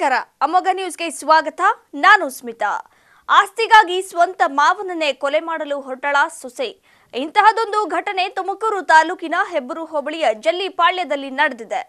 ನಮಸ್ಕಾರ ಅಮೋಘ ನ್ಯೂಸ್ಗೆ ಸ್ವಾಗತ ನಾನು ಸ್ಮಿತಾ ಆಸ್ತಿಗಾಗಿ ಸ್ವಂತ ಮಾವನನ್ನೇ ಕೊಲೆ ಮಾಡಲು ಹೊರಟಳ ಸೊಸೆ ಇಂತಹದೊಂದು ಘಟನೆ ತುಮಕೂರು ತಾಲೂಕಿನ ಹೆಬ್ಬೂರು ಹೋಬಳಿಯ ಜಲ್ಲಿಪಾಳ್ಯದಲ್ಲಿ ನಡೆದಿದೆ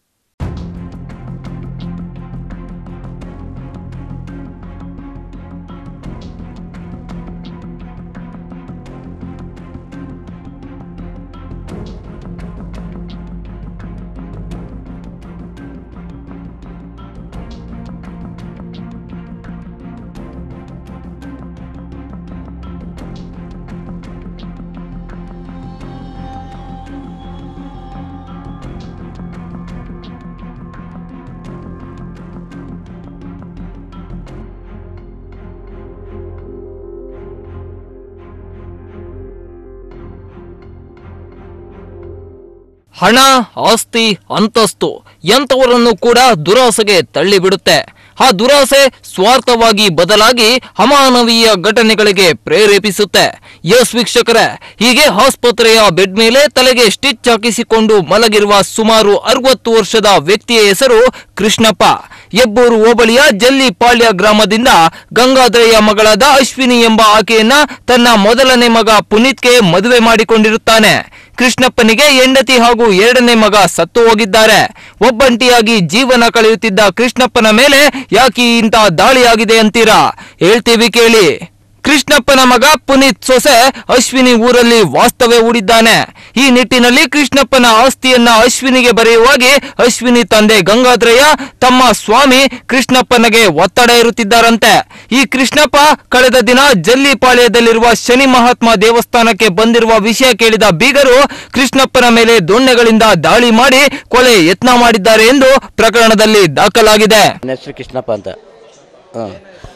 ಹಣ ಆಸ್ತಿ ಅಂತಸ್ತು ಎಂಥವರನ್ನು ಕೂಡ ದುರಾಸೆಗೆ ತಳ್ಳಿಬಿಡುತ್ತೆ ಆ ದುರಾಸೆ ಸ್ವಾರ್ಥವಾಗಿ ಬದಲಾಗಿ ಅಮಾನವೀಯ ಘಟನೆಗಳಿಗೆ ಪ್ರೇರೇಪಿಸುತ್ತೆ ಎಸ್ ವೀಕ್ಷಕರೇ ಹೀಗೆ ಆಸ್ಪತ್ರೆಯ ಬೆಡ್ ಮೇಲೆ ತಲೆಗೆ ಸ್ಟಿಚ್ ಹಾಕಿಸಿಕೊಂಡು ಮಲಗಿರುವ ಸುಮಾರು ಅರವತ್ತು ವರ್ಷದ ವ್ಯಕ್ತಿಯ ಹೆಸರು ಕೃಷ್ಣಪ್ಪ ಹೆಬ್ಬೂರು ಹೋಬಳಿಯ ಜಲ್ಲಿಪಾಳ್ಯ ಗ್ರಾಮದಿಂದ ಗಂಗಾಧರೆಯ ಮಗಳಾದ ಅಶ್ವಿನಿ ಎಂಬ ಆಕೆಯನ್ನ ತನ್ನ ಮೊದಲನೇ ಮಗ ಪುನೀತ್ಗೆ ಮದುವೆ ಮಾಡಿಕೊಂಡಿರುತ್ತಾನೆ ಕೃಷ್ಣಪ್ಪನಿಗೆ ಹೆಂಡತಿ ಹಾಗೂ ಎರಡನೇ ಮಗ ಸತ್ತು ಹೋಗಿದ್ದಾರೆ ಒಬ್ಬಂಟಿಯಾಗಿ ಜೀವನ ಕಳೆಯುತ್ತಿದ್ದ ಕೃಷ್ಣಪ್ಪನ ಮೇಲೆ ಯಾಕೆ ಇಂಥ ದಾಳಿಯಾಗಿದೆ ಅಂತೀರಾ ಹೇಳ್ತೀವಿ ಕೇಳಿ ಕೃಷ್ಣಪ್ಪನ ಮಗ ಪುನೀತ್ ಸೊಸೆ ಅಶ್ವಿನಿ ಊರಲ್ಲಿ ವಾಸ್ತವ್ಯ ಹೂಡಿದ್ದಾನೆ ಈ ನಿಟ್ಟಿನಲ್ಲಿ ಕೃಷ್ಣಪ್ಪನ ಆಸ್ತಿಯನ್ನ ಅಶ್ವಿನಿಗೆ ಬರೆಯುವಾಗಿ ಅಶ್ವಿನಿ ತಂದೆ ಗಂಗಾಧರಯ್ಯ ತಮ್ಮ ಸ್ವಾಮಿ ಕೃಷ್ಣಪ್ಪನಿಗೆ ಒತ್ತಡ ಇರುತ್ತಿದ್ದಾರಂತೆ ಈ ಕೃಷ್ಣಪ್ಪ ಕಳೆದ ದಿನ ಜಲ್ಲಿಪಾಳ್ಯದಲ್ಲಿರುವ ಶನಿ ಮಹಾತ್ಮ ದೇವಸ್ಥಾನಕ್ಕೆ ಬಂದಿರುವ ವಿಷಯ ಕೇಳಿದ ಬೀಗರು ಕೃಷ್ಣಪ್ಪನ ಮೇಲೆ ದೊಣ್ಣೆಗಳಿಂದ ದಾಳಿ ಮಾಡಿ ಕೊಲೆ ಯತ್ನ ಮಾಡಿದ್ದಾರೆ ಎಂದು ಪ್ರಕರಣದಲ್ಲಿ ದಾಖಲಾಗಿದೆ ನನ್ನ ಹೆಸರು ಕೃಷ್ಣಪ್ಪ ಅಂತ ಹಾಂ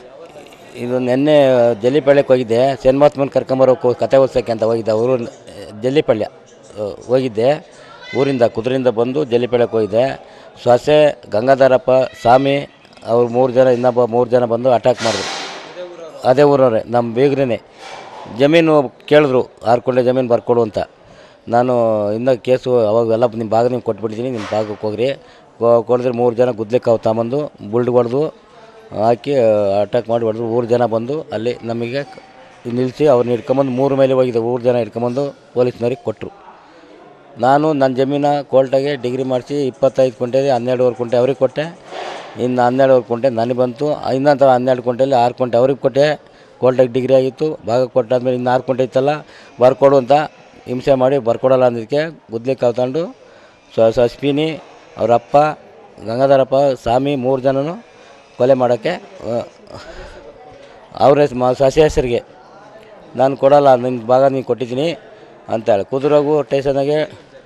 ಇದು ನಿನ್ನೆ ಜಲ್ಲಿಪಳ್ಯಕ್ಕೆ ಹೋಗಿದ್ದೆ ಶನ್ಮಾತ್ಮನ್ ಕರ್ಕೊಂಬರೋಕೆ ಕತೆ ಓದ್ಸೋಕ್ಕೆ ಅಂತ ಹೋಗಿದ್ದೆ ಅವರು ಜಲ್ಲಿಪಳ್ಯ ಆ, ಹೋಗಿದ್ದೆ ಊರಿಂದ ಕುದುರೆಯಿಂದ ಬಂದು ಜಲ್ಲಿಪಳ್ಯಕ್ಕೆ ಹೋಗಿದ್ದೆ ಸೊಸೆ ಗಂಗಾಧರಪ್ಪ ಸ್ವಾಮಿ ಅವ್ರು ಮೂರು ಜನ ಇನ್ನೊಬ್ಬ ಮೂರು ಜನ ಬಂದು ಅಟ್ಯಾಕ್ ಮಾಡಿದ್ರು ಅದೇ ಊರವ್ರೆ ನಮ್ಮ ಬೀಗ್ರೇ ಜಮೀನು ಕೇಳಿದ್ರು ಆರು ಕೊಂಡೆ ಜಮೀನು ಬರ್ಕೊಡು ಅಂತ ನಾನು ಇನ್ನೂ ಕೇಸು ಅವಾಗ ಎಲ್ಲ ನಿಮ್ಮ ಭಾಗ ನಿಮ್ಗೆ ಕೊಟ್ಬಿಟ್ಟಿದ್ದೀನಿ ನಿಮ್ಮ ಭಾಗಕ್ಕೆ ಹೋಗ್ರಿ ಕೊ- ಕೊಡಿದ್ರೆ ಮೂರು ಜನ ಗುದ್ಲಿಕ್ಕೆ ಅವು ತಗೊಂಬಂದು ಬುಲ್ಡ್ ಹೊಡೆದು ಹಾಕಿ ಅಟ್ಯಾಕ್ ಮಾಡಿ ಹೊಡೆದ್ರು ಮೂರು ಜನ ಬಂದು ಅಲ್ಲಿ ನಮಗೆ ಕ- ನಿಲ್ಲಿಸಿ ಅವ್ರನ್ನ ಹಿಡ್ಕೊಂಬಂದು ಮೂರು ಮೇಲೆ ಹೋಗಿದೆ ಮೂರು ಜನ ಹಿಡ್ಕೊಂಬಂದು ಪೊಲೀಸ್ನವ್ರಿಗೆ ಕೊಟ್ಟರು ನಾನು ನನ್ನ ಜಮೀನ ಕೋರ್ಟಾಗೆ ಡಿಗ್ರಿ ಮಾಡಿಸಿ ಇಪ್ಪತ್ತೈದು ಕುಂಟೆ ಹನ್ನೆರಡುವರೆ ಕುಂಟೆ ಅವ್ರಿಗೆ ಕೊಟ್ಟೆ ಇನ್ನು ಹನ್ನೆರಡುವರೆ ಕುಂಟೆ ನನಗೆ ಬಂತು ಇನ್ನೊಂದು ಹನ್ನೆರಡು ಕುಂಟೆಯಲ್ಲಿ ಆರು ಕುಂಟೆ ಅವ್ರಿಗೆ ಕೊಟ್ಟೆ ಕೋರ್ಟಾಗೆ ಡಿಗ್ರಿ ಆಗಿತ್ತು ಭಾಗ ಕೊಟ್ಟಾದ್ಮೇಲೆ ಇನ್ನು ಆರು ಕುಂಟೆ ಇತ್ತಲ್ಲ ಬರ್ಕೊಡು ಅಂತ ಹಿಂಸೆ ಮಾಡಿ ಬರ್ಕೊಡಲ್ಲ ಅಂದಿದ್ದಕ್ಕೆ ಗುದ್ಲಿಕ್ಕೆ ಕಲ್ತ್ಕೊಂಡು ಸ ಸಸ್ಪಿನಿ ಅವ್ರ ಅಪ್ಪ ಗಂಗಾಧರಪ್ಪ ಸ್ವಾಮಿ ಮೂರು ಜನನು ಕೊಲೆ ಮಾಡೋಕ್ಕೆ ಅವ್ರ ಹೆಸ್ ಮ ಸಸಿ ಹೆಸರಿಗೆ ನಾನು ಕೊಡಲ್ಲ ನಿನ್ನ ಭಾಗ ನೀನು ಕೊಟ್ಟಿದ್ದೀನಿ ಅಂತೇಳಿ ಕುದುರೆಗೂ ಸ್ಟೇಷನಾಗೆ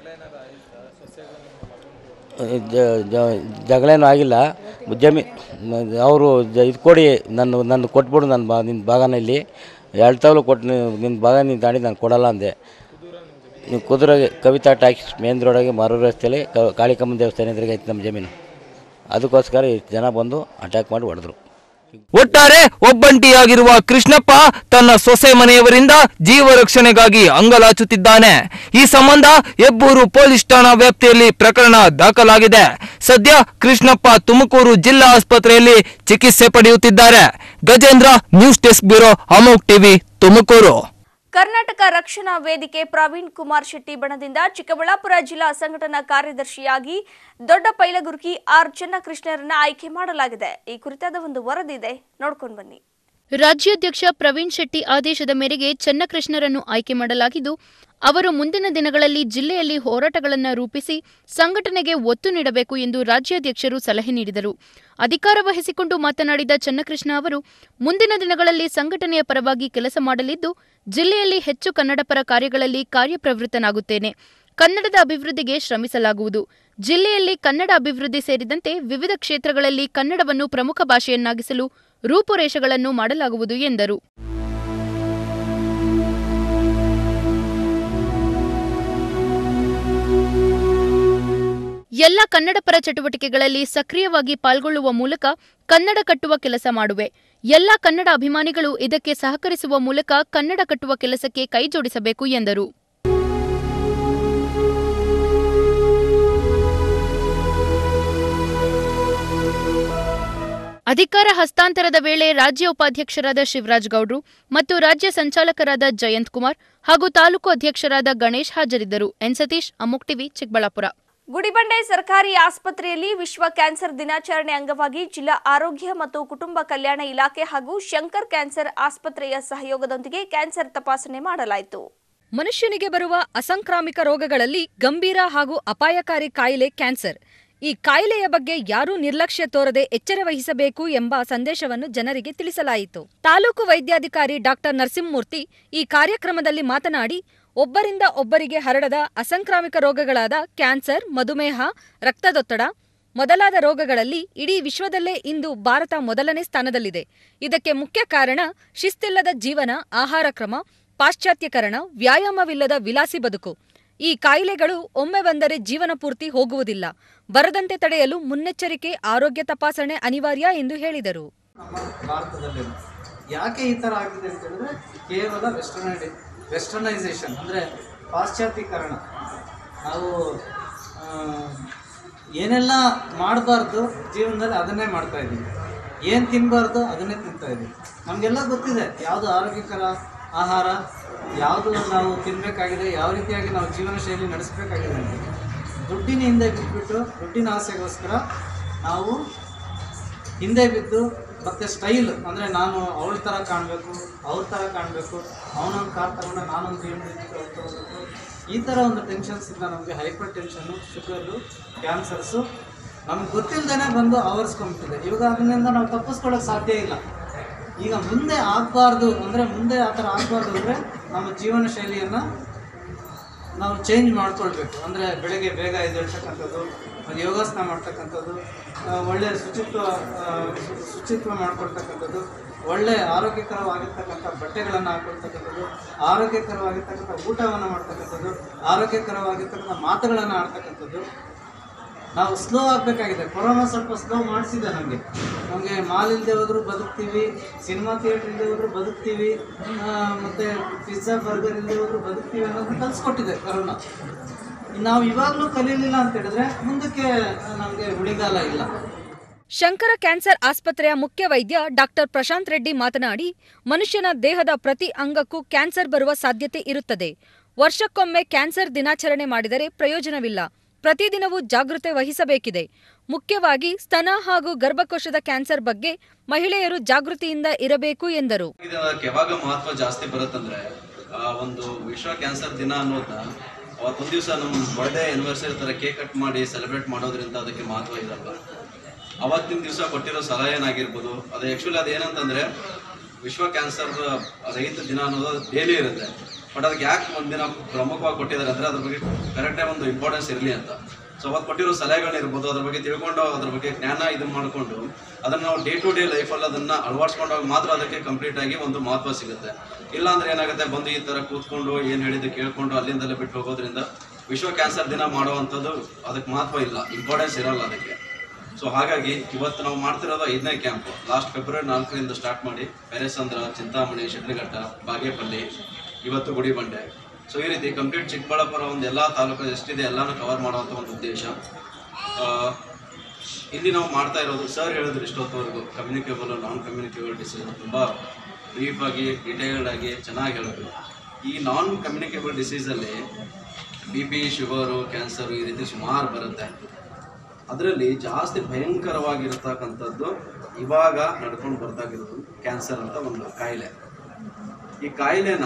ಜ- ಜ- ಜಗಳೇನೂ ಆಗಿಲ್ಲ ಜಮೀ ಅವರು ಜ ಇದು ಕೊಡಿ ನನ್ನ ನನ್ನ ಕೊಟ್ಬಿಡು ನನ್ನ ಬಾ ನಿನ್ನ ಭಾಗನ ಇಲ್ಲಿ ಎರಡು ತವಲು ಕೊಟ್ಟು ನಿನ್ನ ಭಾಗ ನೀನು ದಾಡಿ ನಾನು ಕೊಡಲ್ಲ ಅಂದೆ ನೀವು ಕುದುರೆಗೆ ಕವಿತಾ ಟ್ಯಾಕ್ಸ್ ಮೇನ್ ರೋಡಾಗೆ ಮಾರೂರು ರಸ್ತೆಯಲ್ಲಿ ಕ ಕಾಳಿಕಮ್ಮನ ದೇವಸ್ಥಾನ ಎದುರಿಗೆ ಐತೆ ನಮ್ಮ ಜಮೀನು ಅದಕ್ಕೋಸ್ಕರ ಇಷ್ಟು ಜನ ಬಂದು ಅಟ್ಯಾಕ್ ಮಾಡಿ ಹೊಡೆದ್ರು ಒಟ್ಟಾರೆ ಒಬ್ಬಂಟಿಯಾಗಿರುವ ಕೃಷ್ಣಪ್ಪ ತನ್ನ ಸೊಸೆ ಮನೆಯವರಿಂದ ಜೀವ ರಕ್ಷಣೆಗಾಗಿ ಅಂಗಲಾಚುತ್ತಿದ್ದಾನೆ ಈ ಸಂಬಂಧ ಹೆಬ್ಬೂರು ಪೊಲೀಸ್ ಠಾಣಾ ವ್ಯಾಪ್ತಿಯಲ್ಲಿ ಪ್ರಕರಣ ದಾಖಲಾಗಿದೆ ಸದ್ಯ ಕೃಷ್ಣಪ್ಪ ತುಮಕೂರು ಜಿಲ್ಲಾ ಆಸ್ಪತ್ರೆಯಲ್ಲಿ ಚಿಕಿತ್ಸೆ ಪಡೆಯುತ್ತಿದ್ದಾರೆ Gajendra news desk bureau Amogh TV Tumakuru Karnataka Rakshana Vedike Praveen Kumar Shetty ಬಣದಿಂದ Chikkaballapur ಜಿಲ್ಲಾ ಸಂಘಟನಾ ಕಾರ್ಯದರ್ಶಿಯಾಗಿ ದೊಡ್ಡ ಪೈಲಗುರ್ಕಿ ಆರ್ ಚನ್ನಕೃಷ್ಣರನ್ನ ಆಯ್ಕೆ ಮಾಡಲಾಗಿದೆ ಈ ಕುರಿತಾದ ಒಂದು ವರದಿ ಇದೆ ನೋಡ್ಕೊಂಡು ಬನ್ನಿ ರಾಜ್ಯಾಧ್ಯಕ್ಷ ಪ್ರವೀಣ್ ಶೆಟ್ಟಿ ಆದೇಶದ ಮೇರೆಗೆ ಚನ್ನಕೃಷ್ಣರನ್ನು ಆಯ್ಕೆ ಮಾಡಲಾಗಿದ್ದು ಅವರು ಮುಂದಿನ ದಿನಗಳಲ್ಲಿ ಜಿಲ್ಲೆಯಲ್ಲಿ ಹೋರಾಟಗಳನ್ನು ರೂಪಿಸಿ ಸಂಘಟನೆಗೆ ಒತ್ತು ನೀಡಬೇಕು ಎಂದು ರಾಜ್ಯಾಧ್ಯಕ್ಷರು ಸಲಹೆ ನೀಡಿದರು ಅಧಿಕಾರ ವಹಿಸಿಕೊಂಡು ಮಾತನಾಡಿದ ಚನ್ನಕೃಷ್ಣ ಅವರು ಮುಂದಿನ ದಿನಗಳಲ್ಲಿ ಸಂಘಟನೆಯ ಪರವಾಗಿ ಕೆಲಸ ಮಾಡಲಿದ್ದು ಜಿಲ್ಲೆಯಲ್ಲಿ ಹೆಚ್ಚು ಕನ್ನಡಪರ ಕಾರ್ಯಗಳಲ್ಲಿ ಕಾರ್ಯಪ್ರವೃತ್ತನಾಗುತ್ತೇನೆ ಕನ್ನಡದ ಅಭಿವೃದ್ಧಿಗೆ ಶ್ರಮಿಸಲಾಗುವುದು ಜಿಲ್ಲೆಯಲ್ಲಿ ಕನ್ನಡ ಅಭಿವೃದ್ಧಿ ಸೇರಿದಂತೆ ವಿವಿಧ ಕ್ಷೇತ್ರಗಳಲ್ಲಿ ಕನ್ನಡವನ್ನು ಪ್ರಮುಖ ಭಾಷೆಯನ್ನಾಗಿಸಲು ರೂಪುರೇಷೆಗಳನ್ನು ಮಾಡಲಾಗುವುದು ಎಂದರು ಎಲ್ಲ ಕನ್ನಡಪರ ಚಟುವಟಿಕೆಗಳಲ್ಲಿ ಸಕ್ರಿಯವಾಗಿ ಪಾಲ್ಗೊಳ್ಳುವ ಮೂಲಕ ಕನ್ನಡ ಕಟ್ಟುವ ಕೆಲಸ ಮಾಡುವೆ ಎಲ್ಲ ಕನ್ನಡ ಅಭಿಮಾನಿಗಳು ಇದಕ್ಕೆ ಸಹಕರಿಸುವ ಮೂಲಕ ಕನ್ನಡ ಕಟ್ಟುವ ಕೆಲಸಕ್ಕೆ ಕೈಜೋಡಿಸಬೇಕು ಎಂದರು ಅಧಿಕಾರ ಹಸ್ತಾಂತರದ ವೇಳೆ ರಾಜ್ಯ ಉಪಾಧ್ಯಕ್ಷರಾದ ಶಿವರಾಜ್ ಗೌಡ್ರು ಮತ್ತು ರಾಜ್ಯ ಸಂಚಾಲಕರಾದ ಜಯಂತ್ ಕುಮಾರ್ ಹಾಗೂ ತಾಲೂಕು ಅಧ್ಯಕ್ಷರಾದ ಗಣೇಶ್ ಹಾಜರಿದ್ದರು ಎನ್ ಸತೀಶ್ ಅಮುಕ್ ಟಿವಿ ಚಿಕ್ಕಬಳ್ಳಾಪುರ ಗುಡಿಬಂಡೆ ಸರ್ಕಾರಿ ಆಸ್ಪತ್ರೆಯಲ್ಲಿ ವಿಶ್ವ ಕ್ಯಾನ್ಸರ್ ದಿನಾಚರಣೆ ಅಂಗವಾಗಿ ಜಿಲ್ಲಾ ಆರೋಗ್ಯ ಮತ್ತು ಕುಟುಂಬ ಕಲ್ಯಾಣ ಇಲಾಖೆ ಹಾಗೂ ಶಂಕರ್ ಕ್ಯಾನ್ಸರ್ ಆಸ್ಪತ್ರೆಯ ಸಹಯೋಗದೊಂದಿಗೆ ಕ್ಯಾನ್ಸರ್ ತಪಾಸಣೆ ಮಾಡಲಾಯಿತು ಮನುಷ್ಯನಿಗೆ ಬರುವ ಅಸಂಕ್ರಾಮಿಕ ರೋಗಗಳಲ್ಲಿ ಗಂಭೀರ ಹಾಗೂ ಅಪಾಯಕಾರಿ ಕಾಯಿಲೆ ಕ್ಯಾನ್ಸರ್ ಈ ಕಾಯಿಲೆಯ ಬಗ್ಗೆ ಯಾರೂ ನಿರ್ಲಕ್ಷ್ಯ ತೋರದೆ ಎಚ್ಚರ ವಹಿಸಬೇಕು ಎಂಬ ಸಂದೇಶವನ್ನು ಜನರಿಗೆ ತಿಳಿಸಲಾಯಿತು ತಾಲೂಕು ವೈದ್ಯಾಧಿಕಾರಿ ಡಾಕ್ಟರ್ ನರಸಿಂಹಮೂರ್ತಿ ಈ ಕಾರ್ಯಕ್ರಮದಲ್ಲಿ ಮಾತನಾಡಿ ಒಬ್ಬರಿಂದ ಒಬ್ಬರಿಗೆ ಹರಡದ ಅಸಂಕ್ರಾಮಿಕ ರೋಗಗಳಾದ ಕ್ಯಾನ್ಸರ್ ಮಧುಮೇಹ ರಕ್ತದೊತ್ತಡ ಮೊದಲಾದ ರೋಗಗಳಲ್ಲಿ ಇಡೀ ವಿಶ್ವದಲ್ಲೇ ಇಂದು ಭಾರತ ಮೊದಲನೇ ಸ್ಥಾನದಲ್ಲಿದೆ ಇದಕ್ಕೆ ಮುಖ್ಯ ಕಾರಣ ಶಿಸ್ತಿಲ್ಲದ ಜೀವನ ಆಹಾರ ಕ್ರಮ ಪಾಶ್ಚಾತ್ಯಕರಣ ವ್ಯಾಯಾಮವಿಲ್ಲದ ವಿಲಾಸಿ ಬದುಕು ಈ ಕಾಯಿಲೆಗಳು ಒಮ್ಮೆ ಬಂದರೆ ಜೀವನ ಪೂರ್ತಿ ಹೋಗುವುದಿಲ್ಲ ಬರದಂತೆ ತಡೆಯಲು ಮುನ್ನೆಚ್ಚರಿಕೆ ಆರೋಗ್ಯ ತಪಾಸಣೆ ಅನಿವಾರ್ಯ ಎಂದು ಹೇಳಿದರು ನಮ್ಮ ಭಾರತದಲ್ಲಿ ಯಾಕೆ ಈ ಥರ ಆಗಿದೆ ಅಂತ ಹೇಳಿದ್ರೆ ಕೇವಲ ವೆಸ್ಟರ್ನೈ ವೆಸ್ಟರ್ನೈಸೇಷನ್ ಅಂದರೆ ಪಾಶ್ಚಾತ್ಯೀಕರಣ ನಾವು ಆ, ಏನೆಲ್ಲ ಮಾಡಬಾರ್ದು ಜೀವನದಲ್ಲಿ ಅದನ್ನೇ ಮಾಡ್ತಾ ಇದ್ದೀವಿ ಏನು ತಿನ್ನಬಾರ್ದು ಅದನ್ನೇ ತಿಂತಾ ಇದ್ದೀವಿ ನಮಗೆಲ್ಲ ಗೊತ್ತಿದೆ ಯಾವುದು ಆರೋಗ್ಯಕರ ಆಹಾರ ಯಾವುದು ನಾವು ತಿನ್ನಬೇಕಾಗಿದೆ ಯಾವ ರೀತಿಯಾಗಿ ನಾವು ಜೀವನ ಶೈಲಿ ನಡೆಸಬೇಕಾಗಿದೆ ಅಂತ ದುಡ್ಡಿನ ಹಿಂದೆ ಬಿಟ್ಬಿಟ್ಟು ದುಡ್ಡಿನ ಆಸೆಗೋಸ್ಕರ ನಾವು ಹಿಂದೆ ಬಿದ್ದು ಮತ್ತೆ ಸ್ಟೈಲ್ ಅಂದರೆ ನಾನು ಅವಳ ಥರ ಕಾಣಬೇಕು ಅವ್ರ ಥರ ಕಾಣಬೇಕು ಅವನೊಂದು ಕಾರ್ ತಗೊಂಡು ನಾನೊಂದು ಬಿ ಎಮ್ ತಗೋಬೇಕು ಈ ಥರ ಒಂದು ಟೆನ್ಷನ್ಸಿಂದ ನಮಗೆ ಹೈಪರ್ ಟೆನ್ಷನ್ನು ಶುಗರು ಕ್ಯಾನ್ಸರ್ಸು ನಮ್ಗೆ ಗೊತ್ತಿಲ್ಲದೇ ಬಂದು ಆವರಿಸ್ಕೊಂಬಿಟ್ಟಿದೆ ಇವಾಗ ಅದರಿಂದ ನಾವು ತಪ್ಪಿಸ್ಕೊಳ್ಳೋಕೆ ಸಾಧ್ಯ ಇಲ್ಲ ಈಗ ಮುಂದೆ ಆಗಬಾರ್ದು ಅಂದರೆ ಮುಂದೆ ಆ ಥರ ಆಗಬಾರ್ದು ಅಂದರೆ ನಮ್ಮ ಜೀವನ ಶೈಲಿಯನ್ನು ನಾವು ಚೇಂಜ್ ಮಾಡ್ಕೊಳ್ಬೇಕು ಅಂದರೆ ಬೆಳಗ್ಗೆ ಬೇಗ ಎದ್ದೇಳ್ತಕ್ಕಂಥದ್ದು ಒಂದು ಯೋಗಾಸನ ಮಾಡ್ತಕ್ಕಂಥದ್ದು ಆ, ಒಳ್ಳೆ ಶುಚಿತ್ವ ಆ, ಶು- ಶುಚಿತ್ವ ಮಾಡ್ಕೊಳ್ತಕ್ಕಂಥದ್ದು ಒಳ್ಳೆ ಆರೋಗ್ಯಕರವಾಗಿರ್ತಕ್ಕಂಥ ಬಟ್ಟೆಗಳನ್ನು ಹಾಕೊಳ್ತಕ್ಕಂಥದ್ದು ಆರೋಗ್ಯಕರವಾಗಿರ್ತಕ್ಕಂಥ ಊಟವನ್ನು ಮಾಡ್ತಕ್ಕಂಥದ್ದು ಆರೋಗ್ಯಕರವಾಗಿರ್ತಕ್ಕಂಥ ಮಾತುಗಳನ್ನು ಆಡ್ತಕ್ಕಂಥದ್ದು ನಾವು ಸ್ಲೋ ಆಗಬೇಕಾಗಿದೆ ಕೊರೋನಾ ಸ್ವಲ್ಪ ಸ್ಲೋ ಮಾಡಿಸಿದೆ ನಮಗೆ ನಮಗೆ ಮಾಲ್ ಇಲ್ಲದೆ ಹೋದ್ರು ಬದುಕ್ತೀವಿ ಸಿನಿಮಾ ಥಿಯೇಟ್ರ್ ಇಲ್ಲದೆ ಹೋದ್ರು ಬದುಕ್ತೀವಿ ಆ, ಮತ್ತೆ ಪಿಜ್ಜಾ ಬರ್ಗರ್ ಇಲ್ಲದೆ ಹೋದ್ರು ಬದುಕ್ತೀವಿ ಅನ್ನೋದು ಕಲಿಸ್ಕೊಟ್ಟಿದೆ ಕೊರೋನಾ ನಾವು ಇವಾಗಲೂ ಕಲೀಲಿಲ್ಲ ಅಂತ ಹೇಳಿದ್ರೆ ಮುಂದಕ್ಕೆ ನಮಗೆ ಉಳಿಗಾಲ ಇಲ್ಲ ಶಂಕರ ಕ್ಯಾನ್ಸರ್ ಆಸ್ಪತ್ರೆಯ ಮುಖ್ಯ ವೈದ್ಯ ಡಾಕ್ಟರ್ ಪ್ರಶಾಂತ್ ರೆಡ್ಡಿ ಮಾತನಾಡಿ ಮನುಷ್ಯನ ದೇಹದ ಪ್ರತಿ ಅಂಗಕ್ಕೂ ಕ್ಯಾನ್ಸರ್ ಬರುವ ಸಾಧ್ಯತೆ ಇರುತ್ತದೆ ವರ್ಷಕ್ಕೊಮ್ಮೆ ಕ್ಯಾನ್ಸರ್ ದಿನಾಚರಣೆ ಮಾಡಿದರೆ ಪ್ರಯೋಜನವಿಲ್ಲ ಪ್ರತಿದಿನವೂ ಜಾಗೃತೆ ವಹಿಸಬೇಕಿದೆ ಮುಖ್ಯವಾಗಿ ಸ್ತನ ಹಾಗೂ ಗರ್ಭಕೋಶದ ಕ್ಯಾನ್ಸರ್ ಬಗ್ಗೆ ಮಹಿಳೆಯರು ಜಾಗೃತಿಯಿಂದ ಇರಬೇಕು ಎಂದರು ಇದು ಅದಕ್ಕೆ ಯಾವಾಗ ಮಹತ್ವ ಜಾಸ್ತಿ ಬರುತ್ತಂದ್ರೆ ಆ ಒಂದು ವಿಶ್ವ ಕ್ಯಾನ್ಸರ್ ದಿನ ಅನ್ನೋದನ್ನ ಅವತ್ತೊಂದು ದಿವಸ ನಮ್ಮ ಬರ್ಡೇ ಆನಿವರ್ಸರಿ ಥರ ಕೇಕ್ ಕಟ್ ಮಾಡಿ ಸೆಲೆಬ್ರೇಟ್ ಮಾಡೋದ್ರಿಂದ ಅದಕ್ಕೆ ಮಹತ್ವ ಇದಲ್ಲ ಅವತ್ತಿನ ದಿವಸ ಕೊಟ್ಟಿರೋ ಸಲಹೆ ಏನಾಗಿರ್ಬೋದು ಅದು ಆ್ಯಕ್ಚುಲಿ ಅದು ಏನಂತಂದ್ರೆ ವಿಶ್ವ ಕ್ಯಾನ್ಸರ್ ರಹಿತ ದಿನ ಅನ್ನೋದು ಡೈಲಿ ಇರುತ್ತೆ ಬಟ್ ಅದಕ್ಕೆ ಯಾಕೆ ಒಂದಿನ ಪ್ರಮುಖವಾಗಿ ಕೊಟ್ಟಿದ್ದಾರೆ ಅಂದರೆ ಅದ್ರ ಬಗ್ಗೆ ಕರೆಕ್ಟಾಗಿ ಒಂದು ಇಂಪಾರ್ಟೆನ್ಸ್ ಇರಲಿ ಅಂತ ಸೊ ಅವತ್ತು ಕೊಟ್ಟಿರೋ ಸಲಹೆಗಳಿರ್ಬೋದು ಅದ್ರ ಬಗ್ಗೆ ತಿಳ್ಕೊಂಡು ಅದ್ರ ಬಗ್ಗೆ ಜ್ಞಾನ ಇದು ಮಾಡಿಕೊಂಡು ಅದನ್ನು ನಾವು ಡೇ ಟು ಡೇ ಲೈಫಲ್ಲಿ ಅದನ್ನು ಅಳವಡಿಸ್ಕೊಂಡಾಗ ಮಾತ್ರ ಅದಕ್ಕೆ ಕಂಪ್ಲೀಟ್ ಆಗಿ ಒಂದು ಮಹತ್ವ ಸಿಗುತ್ತೆ ಇಲ್ಲ ಅಂದ್ರೆ ಏನಾಗುತ್ತೆ ಬಂದು ಈ ಥರ ಕೂತ್ಕೊಂಡು ಏನು ಹೇಳಿದ್ದು ಕೇಳ್ಕೊಂಡು ಅಲ್ಲಿಂದಲೇ ಬಿಟ್ಟು ಹೋಗೋದ್ರಿಂದ ವಿಶ್ವ ಕ್ಯಾನ್ಸರ್ ದಿನ ಮಾಡುವಂಥದ್ದು ಅದಕ್ಕೆ ಮಹತ್ವ ಇಲ್ಲ ಇಂಪಾರ್ಟೆನ್ಸ್ ಇರಲ್ಲ ಅದಕ್ಕೆ ಸೊ ಹಾಗಾಗಿ ಇವತ್ತು ನಾವು ಮಾಡ್ತಿರೋದು ಐದನೇ ಕ್ಯಾಂಪ್ ಲಾಸ್ಟ್ ಫೆಬ್ರವರಿ ನಾಲ್ಕರಿಂದ ಸ್ಟಾರ್ಟ್ ಮಾಡಿ ಪೆರೆಸಂದ್ರ ಚಿಂತಾಮಣಿ ಶಿಡ್ಲಘಟ್ಟ ಬಾಗೇಪಲ್ಲಿ ಇವತ್ತು ಗುಡಿಬಂಡೆ ಸೊ ಈ ರೀತಿ ಕಂಪ್ಲೀಟ್ ಚಿಕ್ಕಬಳ್ಳಾಪುರ ಒಂದು ಎಲ್ಲ ತಾಲೂಕು ಎಷ್ಟಿದೆ ಎಲ್ಲಾನು ಕವರ್ ಮಾಡುವಂಥ ಒಂದು ಉದ್ದೇಶ ಆ, ಇಲ್ಲಿ ನಾವು ಮಾಡ್ತಾ ಇರೋದು ಸರ್ ಹೇಳಿದ್ರು ಇಷ್ಟೊತ್ತವರೆಗೂ ಕಮ್ಯುನಿಕೇಬಲ್ ನಾನ್ ಕಮ್ಯುನಿಕೇಬಲ್ ಡಿಸೀಸ್ ತುಂಬ ಬ್ರೀಫಾಗಿ ಡಿಟೇಲ್ಡ್ ಆಗಿ ಚೆನ್ನಾಗಿ ಹೇಳಿದ್ರು ಈ ನಾನ್ ಕಮ್ಯುನಿಕೇಬಲ್ ಡಿಸೀಸಲ್ಲಿ ಬಿ ಪಿ ಶುಗರು ಕ್ಯಾನ್ಸರು ಈ ರೀತಿ ಸುಮಾರು ಬರುತ್ತೆ ಅದರಲ್ಲಿ ಜಾಸ್ತಿ ಭಯಂಕರವಾಗಿರ್ತಕ್ಕಂಥದ್ದು ಇವಾಗ ನಡ್ಕೊಂಡು ಬರ್ತಾಗಿರೋದು ಕ್ಯಾನ್ಸರ್ ಅಂತ ಒಂದು ಕಾಯಿಲೆ ಈ ಕಾಯಿಲೆನ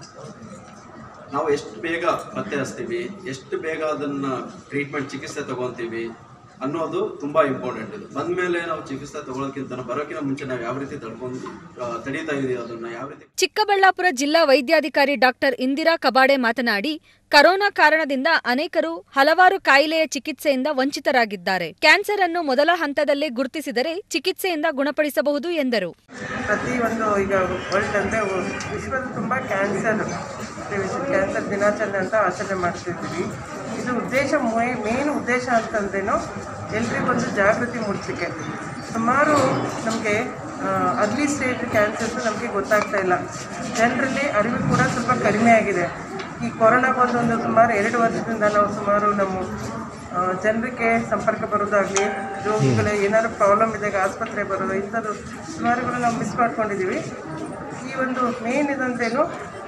ನಾವು ಎಷ್ಟು ಬೇಗ ಪತ್ತೆ ಹಚ್ತೀವಿ ಎಷ್ಟು ಬೇಗ ಅದನ್ನ ಟ್ರೀಟ್ಮೆಂಟ್ ಚಿಕಿತ್ಸೆ ತಗೊಂತೀವಿ ಅನ್ನೋದು ತುಂಬಾ ಇಂಪಾರ್ಟೆಂಟ್ ಇದು ಬಂದ್ಮೇಲೆ ನಾವು ಚಿಕಿತ್ಸೆ ತಗೊಳ್ಳೋಕ್ಕಿಂತ ಬರೋಕ್ಕಿಂತ ಮುಂಚೆ ನಾವು ಯಾವ ರೀತಿ ತಡ್ಕೊಂಡು ಆ, ತಡೀತಾ ಇದೀವಿ ಅದನ್ನ ಯಾವ ರೀತಿ ಚಿಕ್ಕಬಳ್ಳಾಪುರ ಜಿಲ್ಲಾ ವೈದ್ಯಾಧಿಕಾರಿ ಡಾಕ್ಟರ್ ಇಂದಿರಾ ಕಬಾಡೆ ಮಾತನಾಡಿ ಕರೋನಾ ಕಾರಣದಿಂದ ಅನೇಕರು ಹಲವಾರು ಕಾಯಿಲೆಯ ಚಿಕಿತ್ಸೆಯಿಂದ ವಂಚಿತರಾಗಿದ್ದಾರೆ ಕ್ಯಾನ್ಸರ್ ಅನ್ನು ಮೊದಲ ಹಂತದಲ್ಲೇ ಗುರುತಿಸಿದರೆ ಚಿಕಿತ್ಸೆಯಿಂದ ಗುಣಪಡಿಸಬಹುದು ಎಂದರು ಪ್ರತಿ ಒಂದು ಈಗ ವರ್ಲ್ಡ್ ಅಂದರೆ ವಿಶ್ವದ ತುಂಬ ಕ್ಯಾನ್ಸರ್ ಕ್ಯಾನ್ಸರ್ ದಿನಾಚರಣೆ ಅಂತ ಆಚರಣೆ ಮಾಡ್ತಿದ್ದೀವಿ ಇದು ಉದ್ದೇಶ ಮೇನ್ ಉದ್ದೇಶ ಅಂತಂದ್ರೇನು ಎಲ್ರಿಗೊಂದು ಜಾಗೃತಿ ಮೂಡಿಸಲಿಕ್ಕೆ ಸುಮಾರು ನಮಗೆ ಅರ್ಲಿ ಸ್ಟೇಜ್ ಕ್ಯಾನ್ಸರ್ಸ್ ನಮಗೆ ಗೊತ್ತಾಗ್ತಾ ಇಲ್ಲ ಜನರಲ್ಲಿ ಅರಿವು ಕೂಡ ಸ್ವಲ್ಪ ಕಡಿಮೆ ಆಗಿದೆ ಈ ಕೊರೋನಾ ಬಂದು ಒಂದು ಸುಮಾರು ಎರಡು ವರ್ಷದಿಂದ ನಾವು ಸುಮಾರು ನಮ್ಮ ಜನರಿಗೆ ಸಂಪರ್ಕ ಬರೋದಾಗಲಿ ರೋಗಿಗಳು ಏನಾದ್ರು ಪ್ರಾಬ್ಲಮ್ ಇದ್ದಾಗ ಆಸ್ಪತ್ರೆ ಬರೋದು ಇಂಥದ್ದು ಸುಮಾರುಗಳು ನಾವು ಮಿಸ್ ಮಾಡ್ಕೊಂಡಿದ್ದೀವಿ ಈ ಒಂದು ಮೇನ್ ಇದಂತೇನು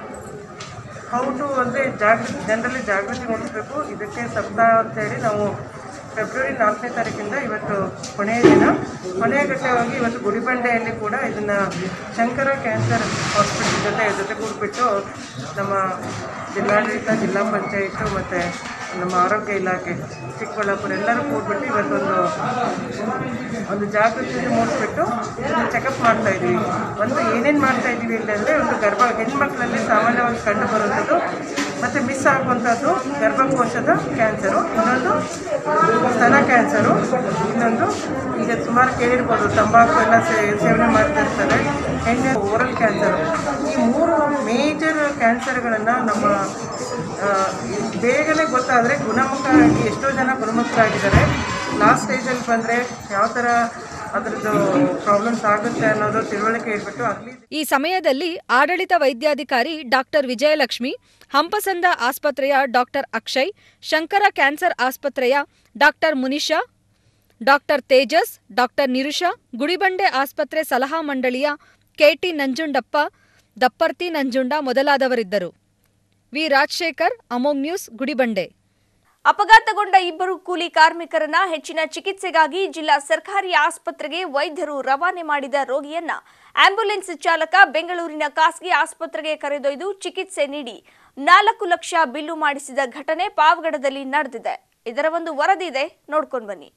ಹೌ ಟು ಅಂದರೆ ಜಾಗೃತಿ ಜನರಲ್ಲಿ ಜಾಗೃತಿ ಮೂಡಿಸಬೇಕು ಇದಕ್ಕೆ ಸಪ್ತಾಹ ಅಂತೇಳಿ ನಾವು ಫೆಬ್ರವರಿ ನಾಲ್ಕನೇ ತಾರೀಕಿಂದ ಇವತ್ತು ಕೊನೆಯ ದಿನ ಕೊನೆಯ ಘಟ್ಟವಾಗಿ ಇವತ್ತು ಗುಡಿಬಂಡೆಯಲ್ಲಿ ಕೂಡ ಇದನ್ನು ಶಂಕರ ಕ್ಯಾನ್ಸರ್ ಹಾಸ್ಪಿಟಲ್ ಜೊತೆ ಜೊತೆಗೂಡಿಬಿಟ್ಟು ನಮ್ಮ ಜಿಲ್ಲಾಡಳಿತ ಜಿಲ್ಲಾ ಪಂಚಾಯತ್ತು ಮತ್ತು ನಮ್ಮ ಆರೋಗ್ಯ ಇಲಾಖೆ ಚಿಕ್ಕಬಳ್ಳಾಪುರ ಎಲ್ಲರೂ ಕೂಡ್ಬಿಟ್ಟು ಇವತ್ತೊಂದು ಒಂದು ಜಾಗೃತಿ ಮೂಡಿಸ್ಬಿಟ್ಟು ಚೆಕಪ್ ಮಾಡ್ತಾ ಇದ್ದೀವಿ ಒಂದು ಏನೇನು ಮಾಡ್ತಾ ಇದ್ದೀವಿ ಇಲ್ಲಿ ಅಂದರೆ ಒಂದು ಗರ್ಭ ಹೆಣ್ಮಕ್ಳಲ್ಲಿ ಸಾಮಾನ್ಯವಾಗಿ ಕಂಡು ಬರುವಂಥದ್ದು ಮತ್ತು ಮಿಸ್ ಆಗುವಂಥದ್ದು ಗರ್ಭಕೋಶದ ಕ್ಯಾನ್ಸರು ಇನ್ನೊಂದು ಸ್ತನ ಕ್ಯಾನ್ಸರು ಇನ್ನೊಂದು ಈಗ ಸುಮಾರು ಕೇಳಿರ್ಬೋದು ತಂಬಾಕು ಎಲ್ಲ ಸೇ- ಸೇವನೆ ಮಾಡ್ತಾ ಇರ್ತಾರೆ ಹೆಣ್ಣು ಓರಲ್ ಕ್ಯಾನ್ಸರು ಈ ಮೂರು ಮೇಜರ್ ಕ್ಯಾನ್ಸರ್ಗಳನ್ನು ನಮ್ಮ ಆ, ಬೇಗನೆ ಗೊತ್ತಾದರೆ ಗುಣಮುಖರಾಗಿ ಎಷ್ಟೋ ಜನ ಗುಣಮುಖರಾಗಿದ್ದಾರೆ ಲಾಸ್ಟ್ ಸ್ಟೇಜಲ್ಲಿ ಬಂದರೆ ಯಾವ ಥರ ಅದರದ್ದು ಪ್ರಾಬ್ಲಮ್ಸ್ ಆಗುತ್ತೆ ಅನ್ನೋದು ತಿಳುವಳಿಕೆ ಇಟ್ಬಿಟ್ಟು ಅಲ್ಲಿ ಈ ಸಮಯದಲ್ಲಿ ಆಡಳಿತ ವೈದ್ಯಾಧಿಕಾರಿ ಡಾಕ್ಟರ್ ವಿಜಯಲಕ್ಷ್ಮಿ ಹಂಪಸಂದ ಆಸ್ಪತ್ರೆಯ ಡಾಕ್ಟರ್ ಅಕ್ಷಯ್ ಶಂಕರ ಕ್ಯಾನ್ಸರ್ ಆಸ್ಪತ್ರೆಯ doctor Munisha doctor Tejas doctor Nirusha Gudibande ಆಸ್ಪತ್ರೆ ಸಲಹಾ ಮಂಡಳಿಯ ಕೆಟಿ ನಂಜುಂಡಪ್ಪ ದಪ್ಪರ್ತಿ ನಂಜುಂಡ ಮೊದಲಾದವರಿದ್ದರು ವಿ ರಾಜಶೇಖರ್ ಅಮೋಗ್ ನ್ಯೂಸ್ ಗುಡಿಬಂಡೆ ಅಪಘಾತಗೊಂಡ ಇಬ್ಬರು ಕೂಲಿ ಕಾರ್ಮಿಕರನ್ನ ಹೆಚ್ಚಿನ ಚಿಕಿತ್ಸೆಗಾಗಿ ಜಿಲ್ಲಾ ಸರ್ಕಾರಿ ಆಸ್ಪತ್ರೆಗೆ ವೈದ್ಯರು ರವಾನೆ ಮಾಡಿದ ರೋಗಿಯನ್ನ ಆಂಬ್ಯುಲೆನ್ಸ್ ಚಾಲಕ ಬೆಂಗಳೂರಿನ ಖಾಸಗಿ ಆಸ್ಪತ್ರೆಗೆ ಕರೆದೊಯ್ದು ಚಿಕಿತ್ಸೆ ನೀಡಿ ನಾಲ್ಕು ಲಕ್ಷ ಬಿಲ್ಲು ಮಾಡಿಸಿದ ಘಟನೆ ಪಾವಗಡದಲ್ಲಿ ನಡೆದಿದೆ ಇದರ ಒಂದು ವರದಿ ಇದೆ ನೋಡ್ಕೊಂಡು ಬನ್ನಿ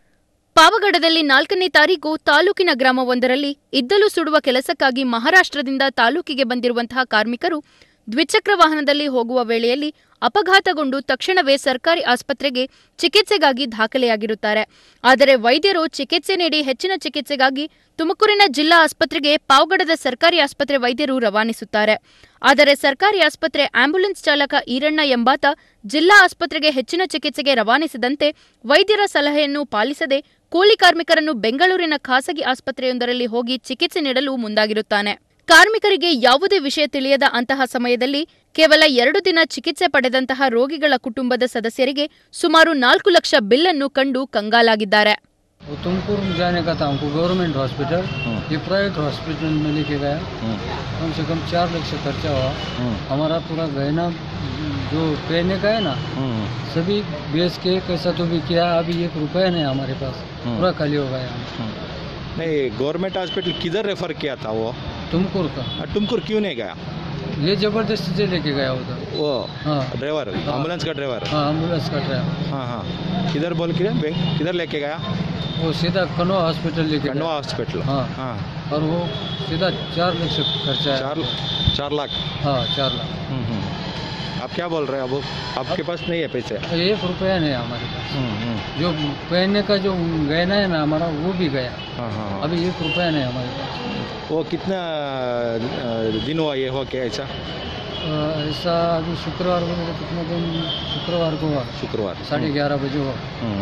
ಪಾವಗಡದಲ್ಲಿ ನಾಲ್ಕನೇ ತಾರೀಕು ತಾಲೂಕಿನ ಗ್ರಾಮವೊಂದರಲ್ಲಿ ಇದ್ದಲು ಸುಡುವ ಕೆಲಸಕ್ಕಾಗಿ ಮಹಾರಾಷ್ಟ್ರದಿಂದ ತಾಲೂಕಿಗೆ ಬಂದಿರುವಂತಹ ಕಾರ್ಮಿಕರು ದ್ವಿಚಕ್ರ ವಾಹನದಲ್ಲಿ ಹೋಗುವ ವೇಳೆಯಲ್ಲಿ ಅಪಘಾತಗೊಂಡು ತಕ್ಷಣವೇ ಸರ್ಕಾರಿ ಆಸ್ಪತ್ರೆಗೆ ಚಿಕಿತ್ಸೆಗಾಗಿ ದಾಖಲೆಯಾಗಿರುತ್ತಾರೆ ಆದರೆ ವೈದ್ಯರು ಚಿಕಿತ್ಸೆ ನೀಡಿ ಹೆಚ್ಚಿನ ಚಿಕಿತ್ಸೆಗಾಗಿ ತುಮಕೂರಿನ ಜಿಲ್ಲಾ ಆಸ್ಪತ್ರೆಗೆ ಪಾವಗಡದ ಸರ್ಕಾರಿ ಆಸ್ಪತ್ರೆ ವೈದ್ಯರು ರವಾನಿಸುತ್ತಾರೆ ಆದರೆ ಸರ್ಕಾರಿ ಆಸ್ಪತ್ರೆ ಆಂಬ್ಯುಲೆನ್ಸ್ ಚಾಲಕ ಈರಣ್ಣ ಎಂಬಾತ ಜಿಲ್ಲಾ ಆಸ್ಪತ್ರೆಗೆ ಹೆಚ್ಚಿನ ಚಿಕಿತ್ಸೆಗೆ ರವಾನಿಸಿದಂತೆ ವೈದ್ಯರ ಸಲಹೆಯನ್ನು ಪಾಲಿಸದೆ ಕೂಲಿ ಕಾರ್ಮಿಕರನ್ನು ಬೆಂಗಳೂರಿನ ಖಾಸಗಿ ಆಸ್ಪತ್ರೆಯೊಂದರಲ್ಲಿ ಹೋಗಿ ಚಿಕಿತ್ಸೆ ನೀಡಲು ಮುಂದಾಗಿರುತ್ತಾನೆ ಕಾರ್ಮಿಕರಿಗೆ ಯಾವುದೇ ವಿಷಯ ತಿಳಿಯದ ಅಂತಹ ಸಮಯದಲ್ಲಿ ಕೇವಲ ಎರಡು ದಿನ ಚಿಕಿತ್ಸೆ ಪಡೆದಂತಹ ರೋಗಿಗಳ ಕುಟುಂಬದ ಸದಸ್ಯರಿಗೆ ಸುಮಾರು ನಾಲ್ಕು ಲಕ್ಷ ಬಿಲ್ ಅನ್ನು ಕಂಡು ಕಂಗಾಲಾಗಿದ್ದಾರೆ वो तुमकुर जाने का था हमको गवर्नमेंट हॉस्पिटल ये प्राइवेट हॉस्पिटल में लेके गया कम से कम चार लाख से खर्चा हुआ हमारा पूरा गहना जो पहनने का है ना सभी बेच के कैसा तो भी किया अभी एक रुपया नहीं हमारे पास पूरा खाली हो गया नहीं गवर्नमेंट हॉस्पिटल किधर रेफर किया था वो तुमकुर का तुमकुर क्यों नहीं गया ये जबरदस्ती से लेके गया उधर वो हाँ ड्राइवर एम्बुलेंस का ड्राइवर हाँ एम्बुलेंस का ड्राइवर हाँ हाँ किधर बोल के बैंक किधर लेके गया वो सीधा कनवा हॉस्पिटल लेके खंडवा गया हॉस्पिटल हाँ हाँ और वो सीधा चार लाख से खर्चा है चार चार लाख हाँ चार लाख हम्म, हम्म। आप क्या बोल रहे हैं अब आपके पास नहीं है पैसे एक रुपया नहीं है हमारे पास हम्म, हम्म। जो पहनने का जो गहना है ना हमारा वो भी गया हाँ हाँ हाँ। अभी एक रुपया नहीं हमारे पास वो कितना अ, दिन हुआ ये हो के ऐसा अ, ऐसा अभी शुक्रवार को मेरे कितना दिन शुक्रवार को हुआ शुक्रवार साढ़े ग्यारह बजे हुआ हम्म।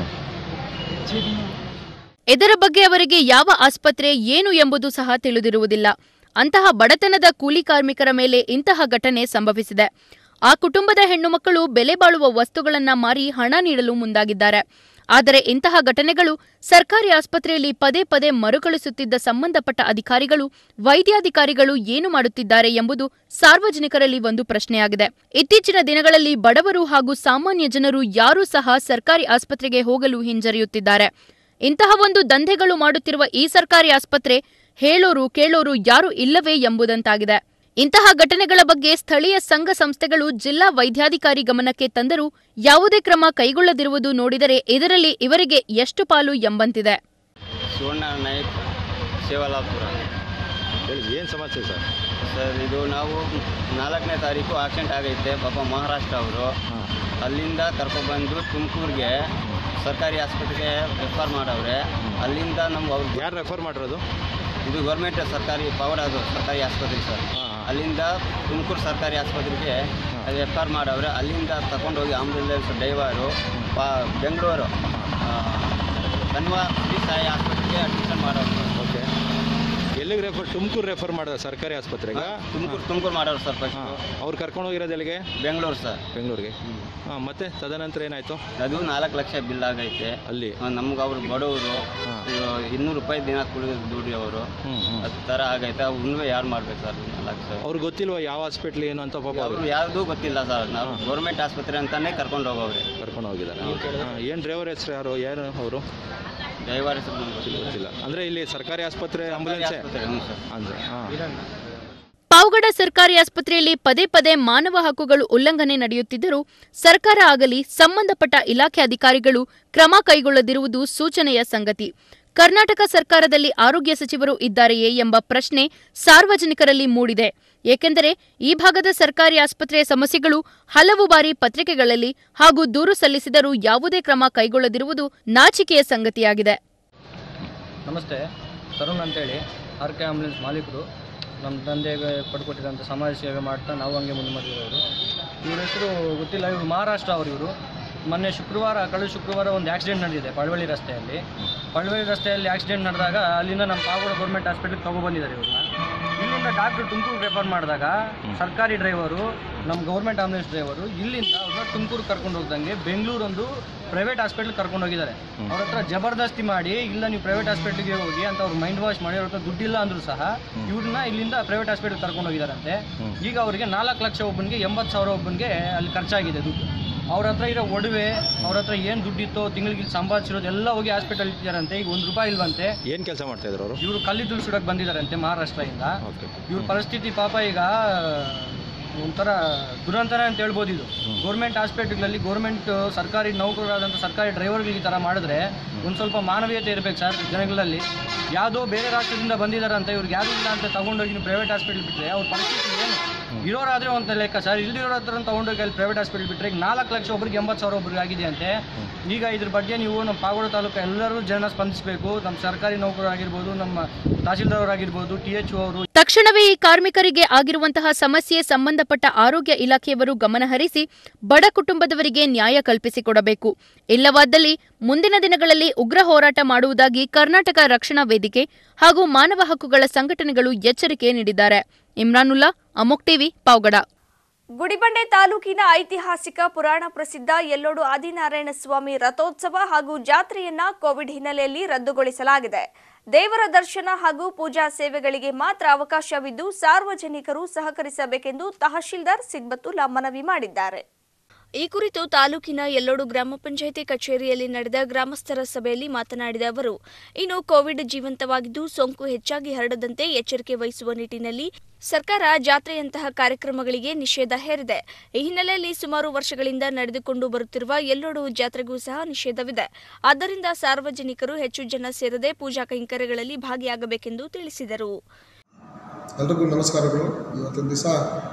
ಇದರ ಬಗ್ಗೆ ಅವರಿಗೆ ಯಾವ ಆಸ್ಪತ್ರೆ ಏನು ಎಂಬುದು ಸಹ ತಿಳಿದಿರುವುದಿಲ್ಲ ಅಂತಹ ಬಡತನದ ಕೂಲಿ ಕಾರ್ಮಿಕರ ಮೇಲೆ ಇಂತಹ ಘಟನೆ ಸಂಭವಿಸಿದೆ ಆ ಕುಟುಂಬದ ಹೆಣ್ಣು ಮಕ್ಕಳು ಬೆಲೆ ಬಾಳುವ ವಸ್ತುಗಳನ್ನ ಮಾರಿ ಹಣ ನೀಡಲು ಮುಂದಾಗಿದ್ದಾರೆ ಆದರೆ ಇಂತಹ ಘಟನೆಗಳು ಸರ್ಕಾರಿ ಆಸ್ಪತ್ರೆಯಲ್ಲಿ ಪದೇ ಪದೇ ಮರುಕಳಿಸುತ್ತಿದ್ದ ಸಂಬಂಧಪಟ್ಟ ಅಧಿಕಾರಿಗಳು ವೈದ್ಯಾಧಿಕಾರಿಗಳು ಏನು ಮಾಡುತ್ತಿದ್ದಾರೆ ಎಂಬುದು ಸಾರ್ವಜನಿಕರಲ್ಲಿ ಒಂದು ಪ್ರಶ್ನೆಯಾಗಿದೆ ಇತ್ತೀಚಿನ ದಿನಗಳಲ್ಲಿ ಬಡವರು ಹಾಗೂ ಸಾಮಾನ್ಯ ಜನರು ಯಾರೂ ಸಹ ಸರ್ಕಾರಿ ಆಸ್ಪತ್ರೆಗೆ ಹೋಗಲು ಹಿಂಜರಿಯುತ್ತಿದ್ದಾರೆ ಇಂತಹ ಒಂದು ದಂಧೆಗಳು ಮಾಡುತ್ತಿರುವ ಈ ಸರ್ಕಾರಿ ಆಸ್ಪತ್ರೆ ಹೇಳೋರು ಕೇಳೋರು ಯಾರೂ ಇಲ್ಲವೇ ಎಂಬುದಂತಾಗಿದೆ ಇಂತಹ ಘಟನೆಗಳ ಬಗ್ಗೆ ಸ್ಥಳೀಯ ಸಂಘ ಸಂಸ್ಥೆಗಳು ಜಿಲ್ಲಾ ವೈದ್ಯಾಧಿಕಾರಿ ಗಮನಕ್ಕೆ ತಂದರೂ ಯಾವುದೇ ಕ್ರಮ ಕೈಗೊಳ್ಳದಿರುವುದು ನೋಡಿದರೆ ಇದರಲ್ಲಿ ಇವರಿಗೆ ಎಷ್ಟು ಪಾಲು ಎಂಬಂತಿದೆ ಸುವರ್ಣ ನಾಯಕ್ ಶಿವಲಾಪುರ ಹೇಳಿ ಏನು ಸಮಸ್ಯೆ ಸರ್ ಸರ್ ಇದು ನಾವು ನಾಲ್ಕನೇ ತಾರೀಕು ಆಕ್ಸಿಡೆಂಟ್ ಆಗೈತೆ ಪಾಪ ಮಹಾರಾಷ್ಟ್ರ ಅವರು ಅಲ್ಲಿಂದ ಕರ್ಕೊಬಂದು ತುಮಕೂರಿಗೆ ಸರ್ಕಾರಿ ಆಸ್ಪತ್ರೆಗೆ ರೆಫರ್ ಮಾಡವ್ರೆ ಅಲ್ಲಿಂದ ನಮ್ಗೆ ಅವ್ರು ಯಾರು ರೆಫರ್ ಮಾಡಿರೋದು ಇದು ಗೌರ್ಮೆಂಟ್ ಸರ್ಕಾರಿ ಪವರ್ ಅದು ಸರ್ಕಾರಿ ಆಸ್ಪತ್ರೆ ಸರ್ ಅಲ್ಲಿಂದ ತುಮಕೂರು ಸರ್ಕಾರಿ ಆಸ್ಪತ್ರೆಗೆ ರೆಫರ್ ಮಾಡವ್ರೆ ಅಲ್ಲಿಂದ ತಗೊಂಡೋಗಿ ಆಂಬುಲೆನ್ಸ್ ಡ್ರೈವರು ಪಾ ಬೆಂಗಳೂರು ಆ, ಕನ್ವಾ ಶ್ರೀ ಸಾಯಿ ಆಸ್ಪತ್ರೆಗೆ ಅಡ್ಮಿಷನ್ ಮಾಡವ್ರೆ ಓಕೆ ಎಲ್ಲಿಗೆ ರೆಫರ್ ತುಮಕೂರು ರೆಫರ್ ಮಾಡಿದ ಸರ್ಕಾರಿ ಆಸ್ಪತ್ರೆಗೆ ತುಮಕೂರು ತುಮಕೂರು ಮಾಡೋರು ಸರ್ ಫಸ್ಟ್ ಅವ್ರು ಕರ್ಕೊಂಡು ಹೋಗಿರೋದು ಎಲ್ಲಿಗೆ ಬೆಂಗಳೂರು ಸರ್ ಬೆಂಗಳೂರಿಗೆ ಹಾಂ ಮತ್ತೆ ತದನಂತರ ಏನಾಯಿತು ಅದು ನಾಲ್ಕು ಲಕ್ಷ ಬಿಲ್ ಆಗೈತೆ ಅಲ್ಲಿ ನಮ್ಗೆ ಅವ್ರು ಬಡವರು ಇನ್ನೂರು ರೂಪಾಯಿ ದಿನ ಕುಡಿದು ದುಡಿಯೋರು ಅದು ಥರ ಆಗೈತೆ ಅವ್ನು ಯಾರು ಮಾಡ್ಬೇಕು ಸರ್ ನಾಲ್ಕು ಸಾವಿರ ಅವ್ರಿಗೆ ಗೊತ್ತಿಲ್ವಾ ಯಾವ ಹಾಸ್ಪಿಟ್ಲ್ ಏನು ಅಂತ ಪಾಪ ಅವ್ರು ಯಾವುದೂ ಗೊತ್ತಿಲ್ಲ ಸರ್ ನಾವು ಗೌರ್ಮೆಂಟ್ ಆಸ್ಪತ್ರೆ ಅಂತಾನೆ ಕರ್ಕೊಂಡು ಹೋಗವ್ರೆ ಕರ್ಕೊಂಡು ಹೋಗಿದ್ದಾರೆ ಏನು ಡ್ರೈವರ್ ಹೆಸರು ಯಾರು ಯಾರು ಅವರು ಡ್ರೈವರ್ ಹೆಸರು ನಮ್ಗೆ ಗೊತ್ತಿಲ್ಲ. ಗೊತ್ತಿಲ್ಲ ಅಂದರೆ ಇಲ್ಲಿ ಸರ್ಕಾರಿ ಆಸ್ಪತ್ರೆ ಆಂಬುಲೆನ್ಸೇ ಆಸ್ಪತ್ರೆ, ಹ್ಞೂ ಸರ್. ಅಂದರೆ ಹಾಂ ಪಾವಗಡ ಸರ್ಕಾರಿ ಆಸ್ಪತ್ರೆಯಲ್ಲಿ ಪದೇ ಪದೇ ಮಾನವ ಹಕ್ಕುಗಳು ಉಲ್ಲಂಘನೆ ನಡೆಯುತ್ತಿದ್ದರೂ ಸರ್ಕಾರ ಆಗಲಿ ಸಂಬಂಧಪಟ್ಟ ಇಲಾಖೆ ಅಧಿಕಾರಿಗಳು ಕ್ರಮ ಕೈಗೊಳ್ಳದಿರುವುದು ಸೂಚನೆಯ ಸಂಗತಿ ಕರ್ನಾಟಕ ಸರ್ಕಾರದಲ್ಲಿ ಆರೋಗ್ಯ ಸಚಿವರು ಇದ್ದಾರೆಯೇ ಎಂಬ ಪ್ರಶ್ನೆ ಸಾರ್ವಜನಿಕರಲ್ಲಿ ಮೂಡಿದೆ ಏಕೆಂದರೆ ಈ ಭಾಗದ ಸರ್ಕಾರಿ ಆಸ್ಪತ್ರೆಯ ಸಮಸ್ಯೆಗಳು ಹಲವು ಬಾರಿ ಪತ್ರಿಕೆಗಳಲ್ಲಿ ಹಾಗೂ ದೂರು ಸಲ್ಲಿಸಿದರೂ ಯಾವುದೇ ಕ್ರಮ ಕೈಗೊಳ್ಳದಿರುವುದು ನಾಚಿಕೆಯ ಸಂಗತಿಯಾಗಿದೆ ನಮಸ್ತೆ ತರುಣ್ ಅಂತೇಳಿ ಆರ್ ಕೆ ಆಂಬುಲೆನ್ಸ್ ಮಾಲೀಕರು ನಮ್ಮ ತಂದೆಗೆ ಪಡ್ಕೊಟ್ಟಿರೋಂಥ ಸಮಾಜ ಸೇವೆ ಮಾಡ್ತಾ ನಾವು ಹಂಗೆ ಮುಂದುವರೆದಿರೋರು ಇವ್ರ ಹೆಸರು ಗೊತ್ತಿಲ್ಲ ಇವರು ಮಹಾರಾಷ್ಟ್ರ ಅವರು ಇವರು ಮೊನ್ನೆ ಶುಕ್ರವಾರ ಕಳೆದ ಶುಕ್ರವಾರ ಒಂದು ಆಕ್ಸಿಡೆಂಟ್ ನಡೆದಿದೆ ಪಳವಳ್ಳಿ ರಸ್ತೆಯಲ್ಲಿ ಪಳವಳ್ಳಿ ರಸ್ತೆಯಲ್ಲಿ ಆಕ್ಸಿಡೆಂಟ್ ನಡೆದಾಗ ಅಲ್ಲಿಂದ ನಮ್ಮ ಪಾಗೋಡ ಗೌರ್ಮೆಂಟ್ ಹಾಸ್ಪಿಟ್ಲಿಗೆ ತೊಗೊಬಂದಿದ್ದಾರೆ ಇವ್ರನ್ನ ಇಲ್ಲಿಂದ ಡಾಕ್ಟ್ರು ತುಮಕೂರು ರೆಫರ್ ಮಾಡಿದಾಗ ಸರ್ಕಾರಿ ಡ್ರೈವರು ನಮ್ಮ ಗೌರ್ಮೆಂಟ್ ಆಂಬುಲೆನ್ಸ್ ಡ್ರೈವರು ಇಲ್ಲಿಂದ ಅವ್ರನ್ನ ತುಮಕೂರು ಕರ್ಕೊಂಡು ಹೋಗ್ದಂಗೆ ಬೆಂಗಳೂರೊಂದು ಪ್ರೈವೇಟ್ ಹಾಸ್ಪಿಟ್ಲ್ ಕರ್ಕೊಂಡು ಹೋಗಿದ್ದಾರೆ ಅವ್ರ ಹತ್ರ ಜಬರ್ದಸ್ತಿ ಮಾಡಿ ಇಲ್ಲ ನೀವು ಪ್ರೈವೇಟ್ ಹಾಸ್ಪಿಟ್ಲಿಗೆ ಹೋಗಿ ಅಂತ ಅವ್ರು ಮೈಂಡ್ ವಾಶ್ ಮಾಡಿ ಅವ್ರ ಹತ್ರ ದುಡ್ಡಿಲ್ಲ ಅಂದ್ರೂ ಸಹ ಇವ್ರನ್ನ ಇಲ್ಲಿಂದ ಪ್ರೈವೇಟ್ ಹಾಸ್ಪಿಟ್ಲ್ ಕರ್ಕೊಂಡು ಹೋಗಿದ್ದಾರಂತೆ ಈಗ ಅವರಿಗೆ ನಾಲ್ಕು ಲಕ್ಷ ಒಬ್ಬನಿಗೆ ಎಂಬತ್ತು ಸಾವಿರ ಒಬ್ಬನಿಗೆ ಅಲ್ಲಿ ಖರ್ಚಾಗಿದೆ ದುಡ್ಡು ಅವ್ರ ಹತ್ರ ಇರೋ ಒಡವೆ ಅವ್ರ ಹತ್ರ ಏನು ದುಡ್ಡಿತ್ತೋ ತಿಂಗಳಿಗೆ ಇಲ್ಲಿ ಸಂಪಾದಿಸಿರೋದು ಎಲ್ಲ ಹೋಗಿ ಹಾಸ್ಪಿಟಲ್ ಇಟ್ಟಿದ್ದಾರಂತೆ ಈಗ ಒಂದು ರೂಪಾಯಿ ಇಲ್ವಂತೆ ಏನು ಕೆಲಸ ಮಾಡ್ತಾ ಇದ್ರು ಅವರು ಇವರು ಕಲ್ಲಿದ್ದಲು ಸುಡಕ್ಕೆ ಬಂದಿದ್ದಾರಂತೆ ಮಹಾರಾಷ್ಟ್ರದಿಂದ ಓಕೆ ಇವ್ರ ಪರಿಸ್ಥಿತಿ ಪಾಪ ಈಗ ಒಂಥರ ದುರಂತನ ಅಂತ ಹೇಳ್ಬೋದು ಇದು ಗೌರ್ಮೆಂಟ್ ಹಾಸ್ಪಿಟ್ಲ್ಗಳಲ್ಲಿ ಗೌರ್ಮೆಂಟ್ ಸರ್ಕಾರಿ ನೌಕರರಾದಂಥ ಸರ್ಕಾರಿ ಡ್ರೈವರ್ಗಳಿಗೆ ಈ ಥರ ಮಾಡಿದ್ರೆ ಒಂದು ಸ್ವಲ್ಪ ಮಾನವೀಯತೆ ಇರಬೇಕು ಸರ್ ಜನಗಳಲ್ಲಿ ಯಾವುದೋ ಬೇರೆ ರಾಜ್ಯದಿಂದ ಬಂದಿದ್ದಾರಂತ ಇವ್ರಿಗೆ ಯಾವುದೂ ಇಲ್ಲ ಅಂತ ತಗೊಂಡೋಗಿ ನೀವು ಪ್ರೈವೇಟ್ ಹಾಸ್ಪಿಟ್ಲ್ ಬಿಟ್ಟರೆ ಅವ್ರ ಪರಿಸ್ಥಿತಿ ಏನು ಇರೋರಾದ್ರೆ ಒಂದು ಲೆಕ್ಕ ಸರ್ ಇಲ್ದಿರೋರ ಹತ್ರ ತಗೊಂಡೋಗಿ ಅಲ್ಲಿ ಪ್ರೈವೇಟ್ ಹಾಸ್ಪಿಟಲ್ ಬಿಟ್ಟರೆ ಈಗ ನಾಲ್ಕು ಲಕ್ಷ ಒಬ್ರಿಗೆ ಎಂಬತ್ತು ಸಾವಿರ ಒಬ್ರಿಗೆ ಆಗಿದೆ ಅಂತೆ ಈಗ ಇದ್ರ ಬಗ್ಗೆ ನೀವು ನಮ್ಮ ಪಾಗೋಡ ತಾಲೂಕು ಎಲ್ಲರೂ ಜನ ಸ್ಪಂದಿಸಬೇಕು ನಮ್ಮ ಸರ್ಕಾರಿ ನೌಕರರಾಗಿರ್ಬೋದು ನಮ್ಮ ತಹಸೀಲ್ದಾರ್ ಆಗಿರ್ಬೋದು ಟಿ ಎಚ್ ಅವರು ತಕ್ಷಣವೇ ಈ ಕಾರ್ಮಿಕರಿಗೆ ಆಗಿರುವಂತಹ ಸಮಸ್ಯೆ ಸಂಬಂಧಪಟ್ಟ ಆರೋಗ್ಯ ಇಲಾಖೆಯವರು ಗಮನಹರಿಸಿ ಬಡ ಕುಟುಂಬದವರಿಗೆ ನ್ಯಾಯ ಕಲ್ಪಿಸಿಕೊಡಬೇಕು ಇಲ್ಲವಾದಲ್ಲಿ ಮುಂದಿನ ದಿನಗಳಲ್ಲಿ ಉಗ್ರ ಹೋರಾಟ ಮಾಡುವುದಾಗಿ ಕರ್ನಾಟಕ ರಕ್ಷಣಾ ವೇದಿಕೆ ಹಾಗೂ ಮಾನವ ಹಕ್ಕುಗಳ ಸಂಘಟನೆಗಳು ಎಚ್ಚರಿಕೆ ನೀಡಿದ್ದಾರೆ ಇಮ್ರಾನುಲ್ಲಾ ಅಮೋಕ್ ಟಿವಿ ಪಾವಗಡ ಗುಡಿಬಂಡೆ ತಾಲೂಕಿನ ಐತಿಹಾಸಿಕ ಪುರಾಣ ಪ್ರಸಿದ್ಧ ಯಲ್ಲೋಡು ಆದಿನಾರಾಯಣ ಸ್ವಾಮಿ ರಥೋತ್ಸವ ಹಾಗೂ ಜಾತ್ರೆಯನ್ನ ಕೋವಿಡ್ ಹಿನ್ನೆಲೆಯಲ್ಲಿ ರದ್ದುಗೊಳಿಸಲಾಗಿದೆ ದೇವರ ದರ್ಶನ ಹಾಗೂ ಪೂಜಾ ಸೇವೆಗಳಿಗೆ ಮಾತ್ರ ಅವಕಾಶವಿದ್ದು ಸಾರ್ವಜನಿಕರು ಸಹಕರಿಸಬೇಕೆಂದು ತಹಶೀಲ್ದಾರ್ ಸಿಗ್ಬತ್ತುಲ್ಲಾ ಮನವಿ ಮಾಡಿದ್ದಾರೆ ಈ ಕುರಿತು ತಾಲೂಕಿನ ಯಲ್ಲೋಡು ಗ್ರಾಮ ಪಂಚಾಯಿತಿ ಕಚೇರಿಯಲ್ಲಿ ನಡೆದ ಗ್ರಾಮಸ್ಥರ ಸಭೆಯಲ್ಲಿ ಮಾತನಾಡಿದ ಅವರು ಇನ್ನು ಕೋವಿಡ್ ಜೀವಂತವಾಗಿದ್ದು ಸೋಂಕು ಹೆಚ್ಚಾಗಿ ಹರಡದಂತೆ ಎಚ್ಚರಿಕೆ ವಹಿಸುವ ನಿಟ್ಟಿನಲ್ಲಿ ಸರ್ಕಾರ ಜಾತ್ರೆಯಂತಹ ಕಾರ್ಯಕ್ರಮಗಳಿಗೆ ನಿಷೇಧ ಹೇರಿದೆ ಈ ಹಿನ್ನೆಲೆಯಲ್ಲಿ ಸುಮಾರು ವರ್ಷಗಳಿಂದ ನಡೆದುಕೊಂಡು ಬರುತ್ತಿರುವ ಎಲ್ಲೋಡು ಜಾತ್ರೆಗೂ ಸಹ ನಿಷೇಧವಿದೆ ಆದ್ದರಿಂದ ಸಾರ್ವಜನಿಕರು ಹೆಚ್ಚು ಜನ ಸೇರದೆ ಪೂಜಾ ಕೈಂಕರ್ಯಗಳಲ್ಲಿ ಭಾಗಿಯಾಗಬೇಕೆಂದು ತಿಳಿಸಿದರು ಎಲ್ರಿಗೂ ನಮಸ್ಕಾರಗಳು ಇವತ್ತಿನ ದಿವಸ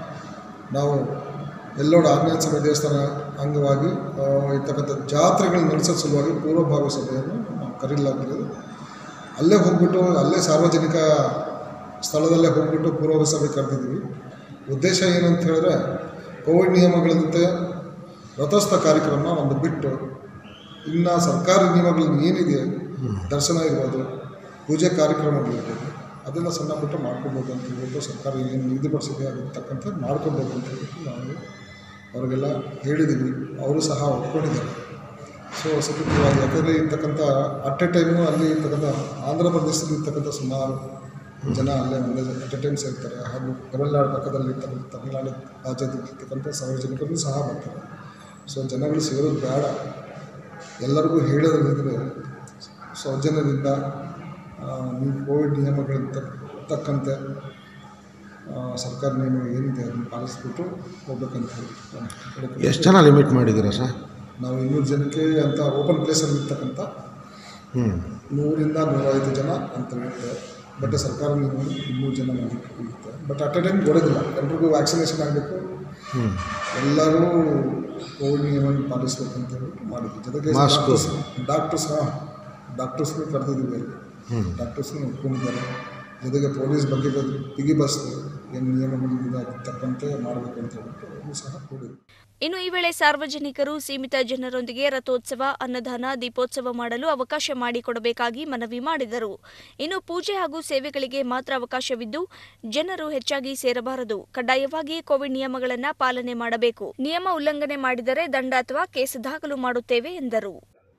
ನಾವು ಎಲ್ಲೋಡ ಆಂಜನೇಯ ಸ್ವಾಮಿ ದೇವಸ್ಥಾನ ಅಂಗವಾಗಿ ಆ, ಇರ್ತಕ್ಕಂಥ ಜಾತ್ರೆಗಳನ್ನ ನಡೆಸೋ ಸಲುವಾಗಿ ಪೂರ್ವಭಾವಿ ಸಭೆಯನ್ನು ನಾವು ಕರೀಲಾಗಿರೋದು ಅಲ್ಲೇ ಹೋಗ್ಬಿಟ್ಟು ಅಲ್ಲೇ ಸಾರ್ವಜನಿಕ ಸ್ಥಳದಲ್ಲೇ ಹೋಗ್ಬಿಟ್ಟು ಪೂರ್ವಭಾವಿ ಸಭೆ ಕರೆದಿದ್ವಿ ಉದ್ದೇಶ ಏನಂತ ಹೇಳಿದ್ರೆ ಕೋವಿಡ್ ನಿಯಮಗಳಂತೆ ರಥೋತ್ಸವ ಕಾರ್ಯಕ್ರಮ ಒಂದು ಬಿಟ್ಟು ಇನ್ನು ಸರ್ಕಾರಿ ನಿಯಮಗಳು ಏನಿದೆ ದರ್ಶನ ಇರ್ಬೋದು ಪೂಜೆ ಕಾರ್ಯಕ್ರಮಗಳಿರ್ಬೋದು ಅದೆಲ್ಲ ಸಣ್ಣ ಪುಟ್ಟ ಮಾಡ್ಕೊಬೋದು ಅಂತ ಹೇಳ್ಬಿಟ್ಟು ಸರ್ಕಾರ ಏನು ನಿಗದಿಪಡಿಸಿದೆ ಅದಕ್ಕೆ ಮಾಡ್ಕೊಬೋದು ಅಂತ ಹೇಳ್ಬಿಟ್ಟು ನಾವು ಅವ್ರಿಗೆಲ್ಲ ಹೇಳಿದ್ದೀವಿ ಅವರು ಸಹ ಒಪ್ಕೊಂಡಿದ್ದಾರೆ ಸೊ ಸತತವಾಗಿ ಯಾಕಂದರೆ ಇರ್ತಕ್ಕಂಥ ಅಟ್ ಎ ಟೈಮು ಅಲ್ಲಿ ಇರ್ತಕ್ಕಂಥ ಆಂಧ್ರ ಪ್ರದೇಶದಲ್ಲಿ ಇರ್ತಕ್ಕಂಥ ಸುಮಾರು ಜನ ಅಲ್ಲೇ ಒಂದೇ ಅಟ್ ಎ ಟೈಮ್ ಸೇರ್ತಾರೆ ಹಾಗೂ ತಮಿಳ್ನಾಡು ಪಕ್ಕದಲ್ಲಿ ಇರ್ತಕ್ಕಂಥ ತಮಿಳ್ನಾಡು ರಾಜ್ಯದಲ್ಲಿ ಇರ್ತಕ್ಕಂಥ ಸಾರ್ವಜನಿಕರು ಸಹ ಬರ್ತಾರೆ ಸೊ ಜನಗಳು ಸೇರೋದು ಬೇಡ ಎಲ್ಲರಿಗೂ ಹೇಳೋದ್ರಿದ್ರೆ ಸೌಜನ್ಯದಿಂದ ಆ, ನೀವು ಕೋವಿಡ್ ನಿಯಮಗಳಿಗೆ ತಕ್ಕಂತೆ ಆ, ಸರ್ಕಾರ ನಿಯಮ ಏನಿದೆ ಅದನ್ನು ಪಾಲಿಸ್ಬಿಟ್ಟು ಹೋಗ್ಬೇಕಂತ ಹೇಳಿ ನಾನು ಕೇಳ್ಕೊಳ್ತೀನಿ. ಎಷ್ಟು ಜನ ಲಿಮಿಟ್ ಮಾಡಿದ್ದೀರಾ ಸರ್ ನಾವು ಇನ್ನೂರು ಜನಕ್ಕೆ ಅಂತ ಓಪನ್ ಪ್ಲೇಸಲ್ಲಿ ಇರ್ತಕ್ಕಂಥ ಹ್ಞೂ ನೂರಿಂದ ನೂರೈವತ್ತು ಜನ ಅಂತ ಹೇಳ್ತಾರೆ ಬಟ್ ಸರ್ಕಾರ ನಿಯಮ ಇನ್ನೂರು ಜನ ಮಾಡಿರುತ್ತೆ ಬಟ್ ಅಟ್ ಎ ಟೈಮ್ ಕೊಡೋದಿಲ್ಲ ಎಲ್ರಿಗೂ ವ್ಯಾಕ್ಸಿನೇಷನ್ ಆಗಬೇಕು ಹ್ಞೂ ಎಲ್ಲರೂ ಕೋವಿಡ್ ನಿಯಮವನ್ನು ಪಾಲಿಸ್ಬೇಕು ಅಂತ ಹೇಳ್ಬಿಟ್ಟು ಮಾಡಿದ್ವಿ ಜೊತೆಗೆ Mask. ಡಾಕ್ಟರ್ಸ್ ಡಾಕ್ಟರ್ಸ್ ಹಾಂ ಡಾಕ್ಟರ್ಸ್ಗೂ ಕರೆದಿದ್ದೀವಿ ಅಲ್ಲಿ ಹ್ಞೂ ಡಾಕ್ಟರ್ಸ್ನ ಒಪ್ಕೊಂಡಿದ್ದಾರೆ ಜೊತೆಗೆ ಪೊಲೀಸ್ ಬಗ್ಗೆ ಬಿಗಿ ಬಸ್ ಏನು ನಿಯಮಗಳಿಂದ ತಕ್ಕಂತೆ ಮಾಡಬೇಕು ಅಂತ ಹೇಳ್ಬಿಟ್ಟು ಅವರು ಸಹ ಕೂಡಿದ್ರು ಇನ್ನು ಈ ವೇಳೆ ಸಾರ್ವಜನಿಕರು ಸೀಮಿತ ಜನರೊಂದಿಗೆ ರಥೋತ್ಸವ ಅನ್ನದಾನ ದೀಪೋತ್ಸವ ಮಾಡಲು ಅವಕಾಶ ಮಾಡಿಕೊಡಬೇಕಾಗಿ ಮನವಿ ಮಾಡಿದರು ಇನ್ನು ಪೂಜೆ ಹಾಗೂ ಸೇವೆಗಳಿಗೆ ಮಾತ್ರ ಅವಕಾಶವಿದ್ದು ಜನರು ಹೆಚ್ಚಾಗಿ ಸೇರಬಾರದು ಕಡ್ಡಾಯವಾಗಿ ಕೋವಿಡ್ ನಿಯಮಗಳನ್ನು ಪಾಲನೆ ಮಾಡಬೇಕು ನಿಯಮ ಉಲ್ಲಂಘನೆ ಮಾಡಿದರೆ ದಂಡ ಅಥವಾ ಕೇಸ್ ದಾಖಲು ಮಾಡುತ್ತೇವೆ ಎಂದರು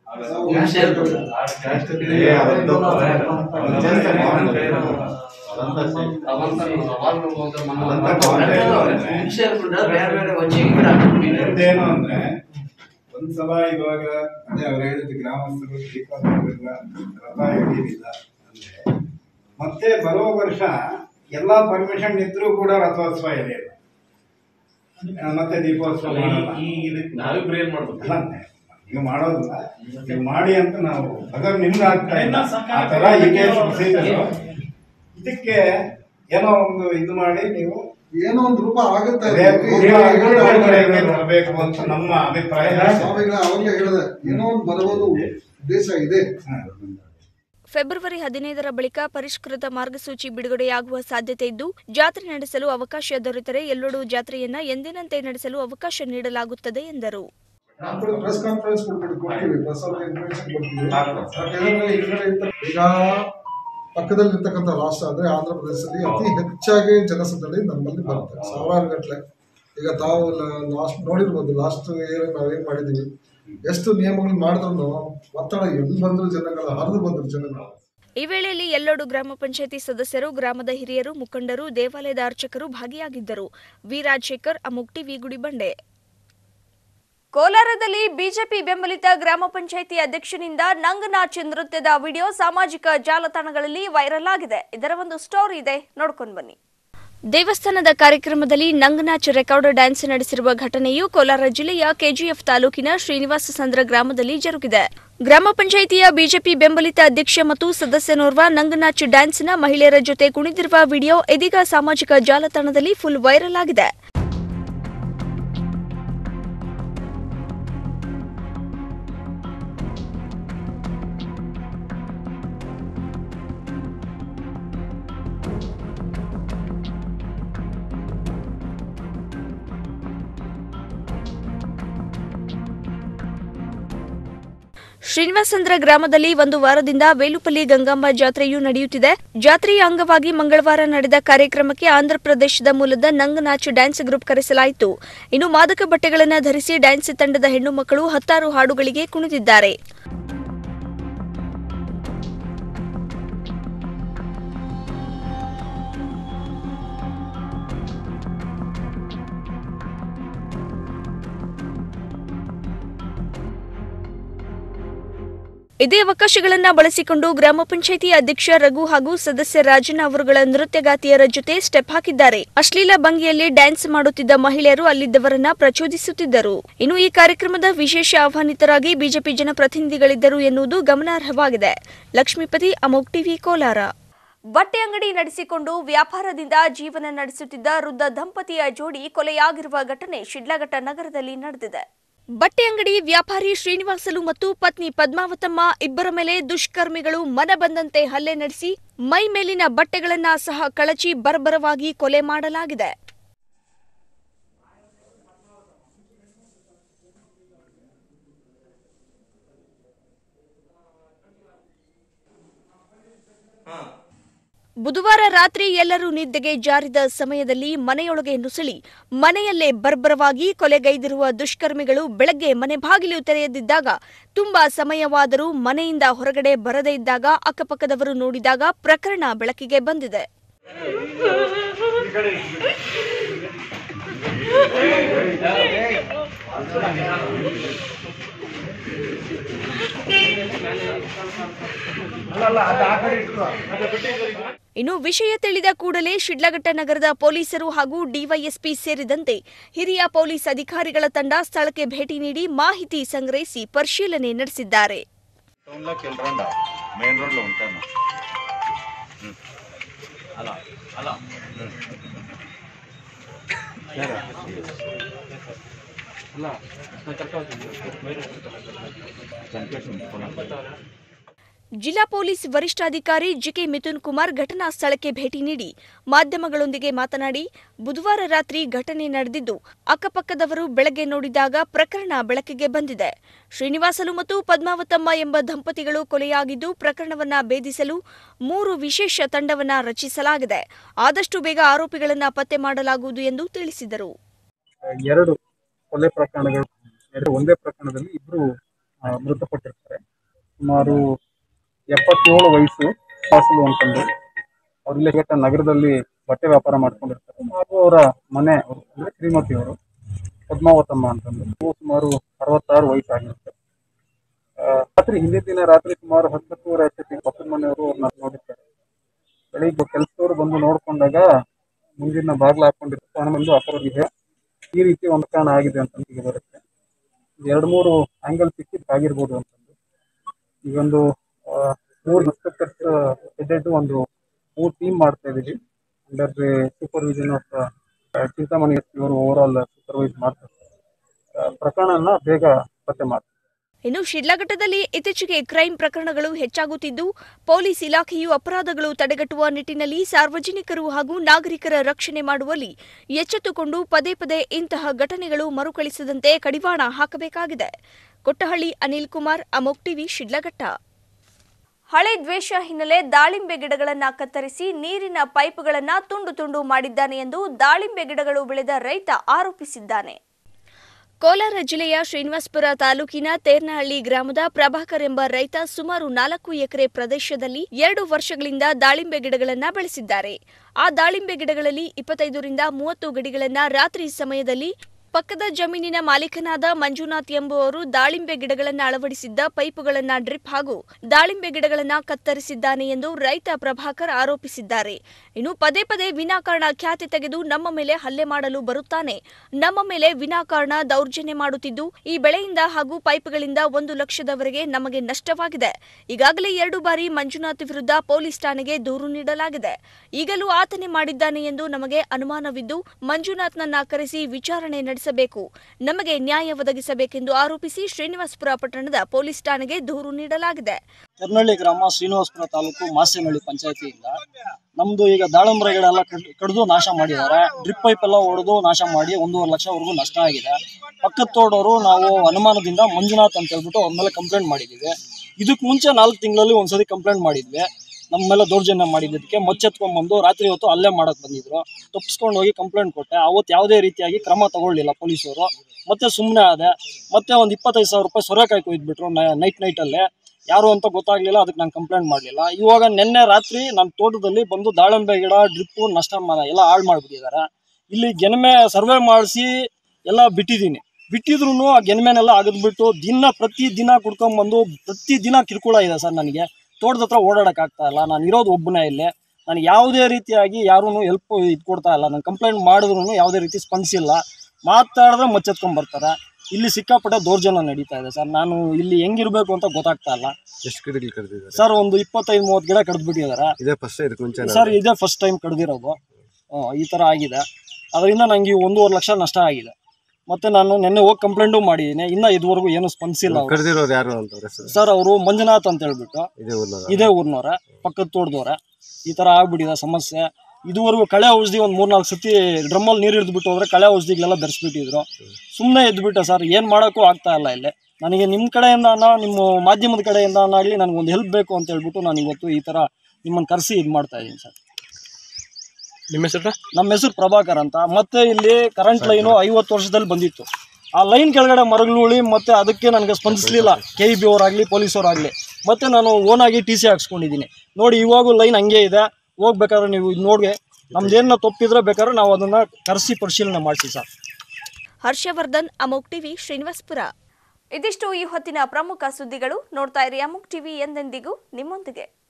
ಏನು ಅಂದ್ರೆ ಒಂದ್ಸಲ ಇವಾಗ ಅದೇ ಅವ್ರು ಹೇಳಿದ ಗ್ರಾಮಸ್ಥರು ದೀಪಾವಳಿಲ್ಲ ರಥ ಹಿಡಿಯೋದಿಲ್ಲ ಅಂದ್ರೆ ಮತ್ತೆ ಬರೋ ವರ್ಷ ಎಲ್ಲಾ ಪರ್ಮಿಷನ್ ಇದ್ರೂ ಕೂಡ ರಥೋತ್ಸವ ಎಳೆಯಲ್ಲ ಆ, ಮತ್ತೆ ದೀಪೋತ್ಸವ ಮಾಡಲ್ಲ ನಾವೇ ಪ್ರೇರ್ ಮಾಡ್ಬೇಕು ಅಲ್ಲ, ನೀವು ಮಾಡೋದಿಲ್ಲ ನೀವು ಮಾಡಿ ಅಂತ ನಾವು ಅದ್ರ ನಿಮ್ಗೆ ಆಗ್ತಾ ಇಲ್ಲ ಆ ತರ ಇದೆ ಪ್ರೊಸೀಜರ್ ಇದಕ್ಕೆ ಏನೋ ಒಂದು ಇದು ಮಾಡಿ ನೀವು ಏನೋ ಒಂದು ರೂಪ ಆಗುತ್ತೆ ಅದು. ಬೇಕು, ಈಗ ರೂಪಾಂತರಕ್ಕೆ ಬರಬೇಕು ಅಂತ ನಮ್ಮ ಅಭಿಪ್ರಾಯ ಸ್ವಾಮಿಗಳ ಅವಾಗಲೇ ಹೇಳಿದೆ ಏನೋ ಒಂದು ಬರಬಹುದು ಉದ್ದೇಶ ಇದೆ ಫೆಬ್ರವರಿ ಹದಿನೈದರ ಬಳಿಕ ಪರಿಷ್ಕೃತ ಮಾರ್ಗಸೂಚಿ ಬಿಡುಗಡೆಯಾಗುವ ಸಾಧ್ಯತೆ ಇದ್ದು ಜಾತ್ರೆ ನಡೆಸಲು ಅವಕಾಶ ದೊರೆತರೆ ಎಲ್ಲೋಡು ಜಾತ್ರೆಯನ್ನ ಎಂದಿನಂತೆ ನಡೆಸಲು ಅವಕಾಶ ನೀಡಲಾಗುತ್ತದೆ ಎಂದರು ನಾವು ಪ್ರೆಸ್ ಕಾನ್ಫರೆನ್ಸ್ ಕೊಟ್ಬಿಟ್ಟು ಕೊಡ್ತೀವಿ ಪ್ರೆಸ್ ಅವ್ರಿಗೆ ಇನ್ಫಾರ್ಮೇಶನ್ ಕೊಡ್ತೀವಿ ಯಾಕಂದ್ರೆ ಈ ಕಡೆ ಇರ್ತ- ಈಗ ಪಕ್ಕದಲ್ಲಿ ಇರ್ತಕ್ಕಂಥ ರಾಷ್ಟ್ರ ಅಂದ್ರೆ ಆಂಧ್ರ ಪ್ರದೇಶದಲ್ಲಿ ಅತಿ ಹೆಚ್ಚಾಗಿ ಜನಸಂದಣಿ ನಮ್ಮಲ್ಲಿ ಬರುತ್ತೆ ಸಾವಿರಾರು ಗಟ್ಟಲೆ ಈಗ ತಾವು ಲಾಸ್ಟ್ ನೋಡಿರ್ಬೋದು ಲಾಸ್ಟ್ ಇಯರ್ ನಾವೇನ್ ಮಾಡಿದೀವಿ ಎಷ್ಟು ನಿಯಮಗಳು ಮಾಡಿದ್ರು ಒತ್ತಡ ಎಲ್ಲಿ ಬಂದ್ರು ಜನಗಳ ಹರಿದು ಬಂದ್ರು ಜನಗಳು ಈ ವೇಳೆಯಲ್ಲಿ ಎಲ್ಲೋಡು ಗ್ರಾಮ ಪಂಚಾಯಿತಿ ಸದಸ್ಯರು ಗ್ರಾಮದ ಹಿರಿಯರು ಮುಖಂಡರು ದೇವಾಲಯದ ಅರ್ಚಕರು ಭಾಗಿಯಾಗಿದ್ದರು ವಿ ರಾಜಶೇಖರ್ ಅಮುಕ್ ಟಿವಿ ಗುಡಿಬಂಡೆ ಕೋಲಾರದಲ್ಲಿ ಬಿಜೆಪಿ ಬೆಂಬಲಿತ ಗ್ರಾಮ ಪಂಚಾಯಿತಿ ಅಧ್ಯಕ್ಷನಿಂದ ನಂಗನಾಚ್ ನೃತ್ಯದ ವಿಡಿಯೋ ಸಾಮಾಜಿಕ ಜಾಲತಾಣಗಳಲ್ಲಿ ವೈರಲ್ ಆಗಿದೆ ಇದರ ಒಂದು ಸ್ಟೋರಿ ಇದೆ ನೋಡ್ಕೊಂಡು ಬನ್ನಿ ದೇವಸ್ಥಾನದ ಕಾರ್ಯಕ್ರಮದಲ್ಲಿ ನಂಗನಾಚ್ ರೆಕಾರ್ಡ್ ಡ್ಯಾನ್ಸ್ ನಡೆಸಿರುವ ಘಟನೆಯು ಕೋಲಾರ ಜಿಲ್ಲೆಯ ಕೆಜಿಎಫ್ ತಾಲೂಕಿನ ಶ್ರೀನಿವಾಸ ಸಂದ್ರ ಗ್ರಾಮದಲ್ಲಿ ಜರುಗಿದೆ ಗ್ರಾಮ ಪಂಚಾಯಿತಿಯ ಬಿಜೆಪಿ ಬೆಂಬಲಿತ ಅಧ್ಯಕ್ಷ ಮತ್ತು ಸದಸ್ಯನೋರ್ವ ನಂಗನಾಚ್ ಡ್ಯಾನ್ಸ್ನ ಮಹಿಳೆಯರ ಜೊತೆ ಕುಣಿದಿರುವ ವಿಡಿಯೋ ಇದೀಗ ಸಾಮಾಜಿಕ ಜಾಲತಾಣದಲ್ಲಿ ಫುಲ್ ವೈರಲ್ ಆಗಿದೆ ಶ್ರೀನಿವಾಸಂದ್ರ ಗ್ರಾಮದಲ್ಲಿ ಒಂದು ವಾರದಿಂದ ವೇಲುಪಲ್ಲಿ ಗಂಗಾಂಬ ಜಾತ್ರೆಯು ನಡೆಯುತ್ತಿದೆ ಜಾತ್ರೆಯ ಅಂಗವಾಗಿ ಮಂಗಳವಾರ ನಡೆದ ಕಾರ್ಯಕ್ರಮಕ್ಕೆ ಆಂಧ್ರಪ್ರದೇಶದ ಮೂಲದ ನಂಗನಾಚ್ ಡ್ಯಾನ್ಸ್ ಗ್ರೂಪ್ ಕರೆಸಲಾಯಿತು ಇನ್ನು ಮಾದಕ ಬಟ್ಟೆಗಳನ್ನು ಧರಿಸಿ ಡ್ಯಾನ್ಸ್ ತಂಡದ ಹೆಣ್ಣು ಮಕ್ಕಳು ಹತ್ತಾರು ಹಾಡುಗಳಿಗೆ ಕುಣಿದಿದ್ದಾರೆ ಇದೇ ಅವಕಾಶಗಳನ್ನ ಬಳಸಿಕೊಂಡು ಗ್ರಾಮ ಪಂಚಾಯಿತಿ ಅಧ್ಯಕ್ಷ ರಘು ಹಾಗೂ ಸದಸ್ಯ ರಾಜಣ್ಣ ಅವರುಗಳ ನೃತ್ಯಗಾತಿಯರ ಜೊತೆ ಸ್ಟೆಪ್ ಹಾಕಿದ್ದಾರೆ ಅಶ್ಲೀಲ ಭಂಗಿಯಲ್ಲಿ ಡ್ಯಾನ್ಸ್ ಮಾಡುತ್ತಿದ್ದ ಮಹಿಳೆಯರು ಅಲ್ಲಿದ್ದವರನ್ನ ಪ್ರಚೋದಿಸುತ್ತಿದ್ದರು ಇನ್ನು ಈ ಕಾರ್ಯಕ್ರಮದ ವಿಶೇಷ ಆಹ್ವಾನಿತರಾಗಿ ಬಿಜೆಪಿ ಜನಪ್ರತಿನಿಧಿಗಳಿದ್ದರು ಎನ್ನುವುದು ಗಮನಾರ್ಹವಾಗಿದೆ ಲಕ್ಷ್ಮೀಪತಿ ಅಮೋಕ್ ಟಿವಿ ಕೋಲಾರ ಬಟ್ಟೆ ಅಂಗಡಿ ನಡೆಸಿಕೊಂಡು ವ್ಯಾಪಾರದಿಂದ ಜೀವನ ನಡೆಸುತ್ತಿದ್ದ ವೃದ್ಧ ದಂಪತಿಯ ಜೋಡಿ ಕೊಲೆಯಾಗಿರುವ ಘಟನೆ ಶಿಡ್ಲಘಟ್ಟ ನಗರದಲ್ಲಿ ನಡೆದಿದೆ ಬಟ್ಟೆ ಅಂಗಡಿ ವ್ಯಾಪಾರಿ ಶ್ರೀನಿವಾಸಲು ಮತ್ತು ಪತ್ನಿ ಪದ್ಮಾವತಮ್ಮ ಇಬ್ಬರ ಮೇಲೆ ದುಷ್ಕರ್ಮಿಗಳು ಮನಬಂದಂತೆ ಹಲ್ಲೆ ನಡೆಸಿ ಮೈ ಮೇಲಿನ ಬಟ್ಟೆಗಳನ್ನ ಸಹ ಕಳಚಿ ಬರ್ಬರವಾಗಿ ಕೊಲೆ ಮಾಡಲಾಗಿದೆ ಬುಧವಾರ ರಾತ್ರಿ ಎಲ್ಲರೂ ನಿದ್ದೆಗೆ ಜಾರಿದ ಸಮಯದಲ್ಲಿ ಮನೆಯೊಳಗೆ ನುಸುಳಿ ಮನೆಯಲ್ಲೇ ಬರ್ಬರವಾಗಿ ಕೊಲೆಗೈದಿರುವ ದುಷ್ಕರ್ಮಿಗಳು ಬೆಳಗ್ಗೆ ಮನೆ ಬಾಗಿಲು ತೆರೆಯದಿದ್ದಾಗ ತುಂಬಾ ಸಮಯವಾದರೂ ಮನೆಯಿಂದ ಹೊರಗಡೆ ಬರದೇ ಇದ್ದಾಗ ಅಕ್ಕಪಕ್ಕದವರು ನೋಡಿದಾಗ ಪ್ರಕರಣ ಬೆಳಕಿಗೆ ಬಂದಿದೆ ಇನ್ನು ವಿಷಯ ತಿಳಿದ ಕೂಡಲೇ ಶಿಡ್ಲಘಟ್ಟ ನಗರದ ಪೊಲೀಸರು ಹಾಗೂ ಡಿವೈಎಸ್ಪಿ ಸೇರಿದಂತೆ ಹಿರಿಯ ಪೊಲೀಸ್ ಅಧಿಕಾರಿಗಳ ತಂಡ ಸ್ಥಳಕ್ಕೆ ಭೇಟಿ ನೀಡಿ మాహితి సంగ్రహిసి పరిశీలನೆ ನಡೆಸಿದ್ದಾರೆ టౌన్లోకి వెళ్ళరండా మెయిన్ రోడ్లో ఉంటాను అలా అలా ಜಿಲ್ಲಾ ಪೊಲೀಸ್ ವರಿಷ್ಠಾಧಿಕಾರಿ ಜಿಕೆ ಮಿಥುನ್ ಕುಮಾರ್ ಘಟನಾ ಸ್ಥಳಕ್ಕೆ ಭೇಟಿ ನೀಡಿ ಮಾಧ್ಯಮಗಳೊಂದಿಗೆ ಮಾತನಾಡಿ ಬುಧವಾರ ರಾತ್ರಿ ಘಟನೆ ನಡೆದಿದ್ದು ಅಕ್ಕಪಕ್ಕದವರು ಬೆಳಗ್ಗೆ ನೋಡಿದಾಗ ಪ್ರಕರಣ ಬೆಳಕಿಗೆ ಬಂದಿದೆ ಶ್ರೀನಿವಾಸಲು ಮತ್ತು ಪದ್ಮಾವತಮ್ಮ ಎಂಬ ದಂಪತಿಗಳು ಕೊಲೆಯಾಗಿದ್ದು ಪ್ರಕರಣವನ್ನ ಭೇದಿಸಲು ಮೂರು ವಿಶೇಷ ತಂಡವನ್ನ ರಚಿಸಲಾಗಿದೆ ಆದಷ್ಟು ಬೇಗ ಆರೋಪಿಗಳನ್ನ ಪತ್ತೆ ಮಾಡಲಾಗುವುದು ಎಂದು ತಿಳಿಸಿದರು ಎರಡು ಕೊಲೆ ಪ್ರಕರಣಗಳು ಎರಡು ಒಂದೇ ಪ್ರಕರಣದಲ್ಲಿ ಇಬ್ರು ಆ, ಮೃತಪಟ್ಟಿರ್ತಾರೆ ಸುಮಾರು ಎಪ್ಪತ್ತೇಳು ವಯಸ್ಸು ಫಾಸಲು ಅಂತಂದು ಅವ್ರು ಇಲ್ಲೇ ಘಟ್ಟ ನಗರದಲ್ಲಿ ಬಟ್ಟೆ ವ್ಯಾಪಾರ ಮಾಡ್ಕೊಂಡಿರ್ತಾರೆ ಹಾಗೂ ಅವರ ಮನೆ ಅವ್ರು ಅಂದ್ರೆ ಶ್ರೀಮತಿ ಅವರು ಪದ್ಮಾವತಮ್ಮ ಅಂತಂದು ಇವ್ರು ಸುಮಾರು ಅರವತ್ತಾರು ವಯಸ್ಸಾಗಿರುತ್ತೆ ಆ, ರಾತ್ರಿ ಹಿಂದಿನ ದಿನ ರಾತ್ರಿ ಸುಮಾರು ಹತ್ತತ್ತೂವರೆ ಅಷ್ಟೊತ್ತಿಗೆ ಪಕ್ಕದ ಮನೆಯವರು ಅವ್ರನ್ನ ನೋಡಿರ್ತಾರೆ ಬೆಳಿಗ್ಗೆ ಕೆಲಸದವರು ಬಂದು ನೋಡ್ಕೊಂಡಾಗ ಮುಂದಿನ ಬಾಗ್ಲು ಹಾಕೊಂಡಿರ್ತಾರೆ ಹಣ ಬಂದು ಅಪರಾಧಿಗೆ ಈ ರೀತಿ ಒಂದು ಕಾರಣ ಆಗಿದೆ ಅಂತ ನಮಗೆ ಬರುತ್ತೆ ಎರಡು ಮೂರು ಆಂಗಲ್ ಸಿಕ್ಕಿದ್ದು ಆಗಿರ್ಬೋದು ಅಂತಂದು ಈಗೊಂದು ಆ, ಮೂರು ಇನ್ಸ್ಪೆಕ್ಟರ್ಸ್ ಹೆಡೆಡ್ ಒಂದು ಮೂರು ಟೀಮ್ ಮಾಡ್ತಾ ಇದೀವಿ under the supervision of Chintamani S ಇವರು ಓವರ್ ಆಲ್ ಸೂಪರ್ವೈಸ್ ಮಾಡ್ತಾರೆ ಆ, ಪ್ರಕರಣನ ಬೇಗ ಪತ್ತೆ ಮಾಡ್ತಾರೆ ಇನ್ನು ಶಿಡ್ಲಘಟ್ಟದಲ್ಲಿ ಇತ್ತೀಚೆಗೆ ಕ್ರೈಂ ಪ್ರಕರಣಗಳು ಹೆಚ್ಚಾಗುತ್ತಿದ್ದು ಪೊಲೀಸ್ ಇಲಾಖೆಯು ಅಪರಾಧಗಳು ತಡೆಗಟ್ಟುವ ನಿಟ್ಟಿನಲ್ಲಿ ಸಾರ್ವಜನಿಕರು ಹಾಗೂ ನಾಗರಿಕರ ರಕ್ಷಣೆ ಮಾಡುವಲ್ಲಿ ಎಚ್ಚೆತ್ತುಕೊಂಡು ಪದೇ ಪದೇ ಇಂತಹ ಘಟನೆಗಳು ಮರುಕಳಿಸದಂತೆ ಕಡಿವಾಣ ಹಾಕಬೇಕಾಗಿದೆ ಕೊಟ್ಟಹಳ್ಳಿ ಅನಿಲ್ ಕುಮಾರ್ ಅಮೋಕ್ ಟಿವಿ ಶಿಡ್ಲಘಟ್ಟ ಹಳೆ ದ್ವೇಷ ಹಿನ್ನೆಲೆ ದಾಳಿಂಬೆ ಗಿಡಗಳನ್ನ ಕತ್ತರಿಸಿ ನೀರಿನ ಪೈಪ್ಗಳನ್ನ ತುಂಡು ತುಂಡು ಮಾಡಿದ್ದಾನೆ ಎಂದು ದಾಳಿಂಬೆ ಗಿಡಗಳು ಬೆಳೆದ ರೈತ ಆರೋಪಿಸಿದ್ದಾನೆ ಕೋಲಾರ ಜಿಲ್ಲೆಯ ಶ್ರೀನಿವಾಸಪುರ ತಾಲೂಕಿನ ತೇರ್ನಹಳ್ಳಿ ಗ್ರಾಮದ ಪ್ರಭಾಕರ್ ಎಂಬ ರೈತ ಸುಮಾರು ನಾಲ್ಕು ಎಕರೆ ಪ್ರದೇಶದಲ್ಲಿ ಎರಡು ವರ್ಷಗಳಿಂದ ದಾಳಿಂಬೆ ಗಿಡಗಳನ್ನ ಬೆಳೆಸಿದ್ದಾರೆ ಆ ದಾಳಿಂಬೆ ಗಿಡಗಳಲ್ಲಿ ಇಪ್ಪತ್ತೈದರಿಂದ ಮೂವತ್ತು ಗಡಿಗಳನ್ನ ರಾತ್ರಿ ಸಮಯದಲ್ಲಿ ಪಕ್ಕದ ಜಮೀನಿನ ಮಾಲೀಕನಾದ ಮಂಜುನಾಥ್ ಎಂಬುವರು ದಾಳಿಂಬೆ ಗಿಡಗಳನ್ನ ಅಳವಡಿಸಿದ್ದ ಪೈಪುಗಳನ್ನ ಡ್ರಿಪ್ ಹಾಗೂ ದಾಳಿಂಬೆ ಗಿಡಗಳನ್ನ ಕತ್ತರಿಸಿದ್ದಾನೆ ಎಂದು ರೈತ ಪ್ರಭಾಕರ್ ಆರೋಪಿಸಿದ್ದಾರೆ ಇನ್ನು ಪದೇ ಪದೇ ವಿನಾಕಾರಣ ಖ್ಯಾತಿ ತೆಗೆದು ನಮ್ಮ ಮೇಲೆ ಹಲ್ಲೆ ಮಾಡಲು ಬರುತ್ತಾನೆ ನಮ್ಮ ಮೇಲೆ ವಿನಾಕಾರಣ ದೌರ್ಜನ್ಯ ಮಾಡುತ್ತಿದ್ದು ಈ ಬೆಳೆಯಿಂದ ಹಾಗೂ ಪೈಪ್ಗಳಿಂದ ಒಂದು ಲಕ್ಷದವರೆಗೆ ನಮಗೆ ನಷ್ಟವಾಗಿದೆ ಈಗಾಗಲೇ ಎರಡು ಬಾರಿ ಮಂಜುನಾಥ್ ವಿರುದ್ಧ ಪೊಲೀಸ್ ಠಾಣೆಗೆ ದೂರು ನೀಡಲಾಗಿದೆ ಈಗಲೂ ಆತನೇ ಮಾಡಿದ್ದಾನೆ ಎಂದು ನಮಗೆ ಅನುಮಾನವಿದ್ದು ಮಂಜುನಾಥ್ನನ್ನ ಕರೆಸಿ ವಿಚಾರಣೆ ನಡೆಸಬೇಕು ನಮಗೆ ನ್ಯಾಯ ಒದಗಿಸಬೇಕೆಂದು ಆರೋಪಿಸಿ ಶ್ರೀನಿವಾಸಪುರ ಪಟ್ಟಣದ ಪೊಲೀಸ್ ಠಾಣೆಗೆ ದೂರು ನೀಡಲಾಗಿದೆ ಕರ್ನಳ್ಳಿ ಗ್ರಾಮ ಶ್ರೀನಿವಾಸಪುರ ತಾಲೂಕು ಮಾಸೇನಹಳ್ಳಿ ಪಂಚಾಯತಿಯಿಂದ ನಮ್ದು ಈಗ ದಾಳಂಬರ ಗಿಡ ಎಲ್ಲ ಕಡಿದು ನಾಶ ಮಾಡಿದ್ದಾರೆ ಡ್ರಿಪ್ ಪೈಪ್ ಎಲ್ಲ ಹೊಡೆದು ನಾಶ ಮಾಡಿ ಒಂದೂವರೆ ಲಕ್ಷವರೆಗೂ ನಷ್ಟ ಆಗಿದೆ ಪಕ್ಕದ ತೋಟವರು ನಾವು ಅನುಮಾನದಿಂದ ಮಂಜುನಾಥ್ ಅಂತ ಹೇಳ್ಬಿಟ್ಟು ಅವ್ರ ಮೇಲೆ ಕಂಪ್ಲೇಂಟ್ ಮಾಡಿದ್ದೀವಿ ಇದಕ್ಕೆ ಮುಂಚೆ ನಾಲ್ಕು ತಿಂಗಳಲ್ಲಿ ಒಂದ್ಸತಿ ಕಂಪ್ಲೇಂಟ್ ಮಾಡಿದ್ವಿ ನಮ್ಮ ಮೇಲೆ ದೌರ್ಜನ್ಯ ಮಾಡಿದ್ದಕ್ಕೆ ಮಚ್ಚೆತ್ಕೊಂಡ್ಬಂದು ರಾತ್ರಿ ಹೊತ್ತು ಅಲ್ಲೇ ಮಾಡಕ್ ಬಂದಿದ್ರು ತಪ್ಪಿಸ್ಕೊಂಡು ಹೋಗಿ ಕಂಪ್ಲೇಂಟ್ ಕೊಟ್ಟೆ ಅವತ್ತು ಯಾವುದೇ ರೀತಿಯಾಗಿ ಕ್ರಮ ತಗೊಳ್ಳಿಲ್ಲ ಪೊಲೀಸರು ಮತ್ತೆ ಸುಮ್ಮನೆ ಆದೆ ಮತ್ತೆ ಒಂದು ಇಪ್ಪತ್ತೈದು ಸಾವಿರ ರೂಪಾಯಿ ಸೊರೆಕಾಯಿ ಕೊಯ್ದ್ಬಿಟ್ರು ನೈಟ್ ನೈಟಲ್ಲೇ ಯಾರು ಅಂತ ಗೊತ್ತಾಗ್ಲಿಲ್ಲ ಅದಕ್ಕೆ ನಾನು ಕಂಪ್ಲೇಂಟ್ ಮಾಡಲಿಲ್ಲ ಇವಾಗ ನಿನ್ನೆ ರಾತ್ರಿ ನನ್ನ ತೋಟದಲ್ಲಿ ಬಂದು ದಾಳಿಂಬೆ ಗಿಡ ಡ್ರಿಪ್ಪು ನಷ್ಟ ಮಾ- ಎಲ್ಲ ಹಾಳು ಮಾಡಿಬಿಟ್ಟಿದ್ದಾರೆ ಇಲ್ಲಿ ಗೆನ್ಮೆ ಸರ್ವೆ ಮಾಡಿಸಿ ಎಲ್ಲ ಬಿಟ್ಟಿದ್ದೀನಿ ಬಿಟ್ಟಿದ್ರು ಆ ಗೆನ್ಮೆನೆಲ್ಲ ಅಗದ್ಬಿಟ್ಟು ದಿನ ಪ್ರತಿ ದಿನ ಕುಡ್ಕೊಂಬಂದು ಪ್ರತಿ ದಿನ ಕಿರುಕುಳ ಇದೆ ಸರ್ ನನಗೆ ತೋಟದ ಹತ್ರ ಓಡಾಡಕ್ ಆಗ್ತಾ ಇಲ್ಲ ನಾನು ಇರೋದು ಒಬ್ಬನೇ ಇಲ್ಲಿ ನನಗೆ ಯಾವುದೇ ರೀತಿಯಾಗಿ ಯಾರೂ ಹೆಲ್ಪ್ ಇದು ಕೊಡ್ತಾ ಇಲ್ಲ ನಾನು ಕಂಪ್ಲೇಂಟ್ ಮಾಡಿದ್ರು ಯಾವುದೇ ರೀತಿ ಸ್ಪಂದಿಸಿಲ್ಲ ಮಾತಾಡಿದ್ರೆ ಮಚ್ಚೆತ್ಕೊಂಡ್ ಬರ್ತಾರೆ ಇಲ್ಲಿ ಸಿಕ್ಕಾಪಟ್ಟೆ ದೌರ್ಜನ್ಯ ನಡೀತಾ ಇದೆ ಸರ್ ನಾನು ಇಲ್ಲಿ ಹೆಂಗಿರ್ಬೇಕು ಅಂತ ಗೊತ್ತಾಗ್ತಾ ಇಲ್ಲ ಎಷ್ಟು ಗಿಡಗಳು ಕರೆದಿದ್ದಾರೆ ಸರ್ ಒಂದು ಇಪ್ಪತ್ತೈದು ಮೂವತ್ತು ಗಿಡ ಕಡ್ದ್ಬಿಟ್ಟಿದ್ದಾರೆ ಇದೇ ಫಸ್ಟ್ ಇದಕ್ಕೆ ಮುಂಚೆ ಸರ್ ಇದೇ ಫಸ್ಟ್ ಟೈಮ್ ಕಡ್ದಿರೋದು ಹ್ಮ್, ಈ ಥರ ಆಗಿದೆ ಅದರಿಂದ ನನಗೆ ಒಂದೂವರೆ ಲಕ್ಷ ನಷ್ಟ ಆಗಿದೆ ಮತ್ತೆ ನಾನು ನಿನ್ನೆ ಹೋಗಿ ಕಂಪ್ಲೇಂಟು ಮಾಡಿದ್ದೀನಿ ಇನ್ನ ಇದುವರೆಗೂ ಏನು ಸ್ಪಂದಿಸಿಲ್ಲ ಅವ್ರು. ಕರೆದಿರೋರು ಯಾರು ಅಂತ ಅವ್ರ ಹೆಸರು ಸರ್ ಅವರು ಮಂಜುನಾಥ್ ಅಂತ ಹೇಳ್ಬಿಟ್ಟು ಇದೇ ಊರ್ನವ್ರಾ? ಇದೇ ಊರ್ನವ್ರೆ ಪಕ್ಕದ ತೋಟದವ್ರೆ ಈ ಥರ ಆಗ್ಬಿಟ್ಟಿದೆ ಸಮಸ್ಯೆ ಇದುವರೆಗೂ ಕಳೆ ಔಷಧಿ ಒಂದು ಮೂರ್ನಾಲ್ಕು ಸತಿ ಡ್ರಮ್ಮಲ್ಲಿ ನೀರು ಹಿಡಿದ್ಬಿಟ್ಟು ಹೋದ್ರೆ ಕಳೆ ಔಷಧಿಗಳೆಲ್ಲ ಬೆರೆಸ್ಬಿಟ್ಟಿದ್ರು ಸುಮ್ಮನೆ ಇದ್ಬಿಟ್ಟೆ ಸರ್ ಏನು ಮಾಡೋಕ್ಕೂ ಆಗ್ತಾ ಇಲ್ಲ ಇಲ್ಲಿ ನನಗೆ ನಿಮ್ಮ ಕಡೆಯಿಂದ ನಿಮ್ಮ ಮಾಧ್ಯಮದ ಕಡೆಯಿಂದ ಆಗಲಿ ನನಗೊಂದು ಹೆಲ್ಪ್ ಬೇಕು ಅಂತ ಹೇಳ್ಬಿಟ್ಟು ನಾನು ಇವತ್ತು ಈ ಥರ ನಿಮ್ಮನ್ನು ಕರೆಸಿ ಇದು ಮಾಡ್ತಾ ಇದ್ದೀನಿ ಸರ್ ನಿಮ್ಮ ಹೆಸರು ನಮ್ಮ ಹೆಸರು ಪ್ರಭಾಕರ್ ಅಂತ ಮತ್ತೆ ಇಲ್ಲಿ ಕರೆಂಟ್ ಲೈನು ಐವತ್ತು ವರ್ಷದಲ್ಲಿ ಬಂದಿತ್ತು ಆ ಲೈನ್ ಕೆಳಗಡೆ ಮರಗಳು ಉಳಿ ಮತ್ತೆ ಅದಕ್ಕೆ ನನಗೆ ಸ್ಪಂದಿಸಲಿಲ್ಲ ಕೆ ಇ ಬಿ ಅವರಾಗಲಿ ಪೊಲೀಸವರಾಗಲಿ ಮತ್ತೆ ನಾನು ಓನಾಗಿ ಟಿ ಸಿ ಹಾಕ್ಸ್ಕೊಂಡಿದ್ದೀನಿ ನೋಡಿ ಇವಾಗೂ ಲೈನ್ ಹಂಗೆ ಇದೆ ಹೋಗ್ಬೇಕಾದ್ರೆ ನೀವು ಇದು ನೋಡಿ ನಮ್ದೇನ ತಪ್ಪಿದ್ರೆ ಬೇಕಾದ್ರೆ ನಾವು ಅದನ್ನ ಕರೆಸಿ ಪರಿಶೀಲನೆ ಮಾಡಿಸಿ ಸರ್ ಹರ್ಷವರ್ಧನ್ ಅಮೋಕ್ ಟಿವಿ ಶ್ರೀನಿವಾಸಪುರ ಇದಿಷ್ಟು ಈ ಹೊತ್ತಿನ ಪ್ರಮುಖ ಸುದ್ದಿಗಳು ನೋಡ್ತಾ ಇರಿ ಅಮೋಕ್ ಟಿವಿ ಎಂದೆಂದಿಗೂ ನಿಮ್ಮೊಂದಿಗೆ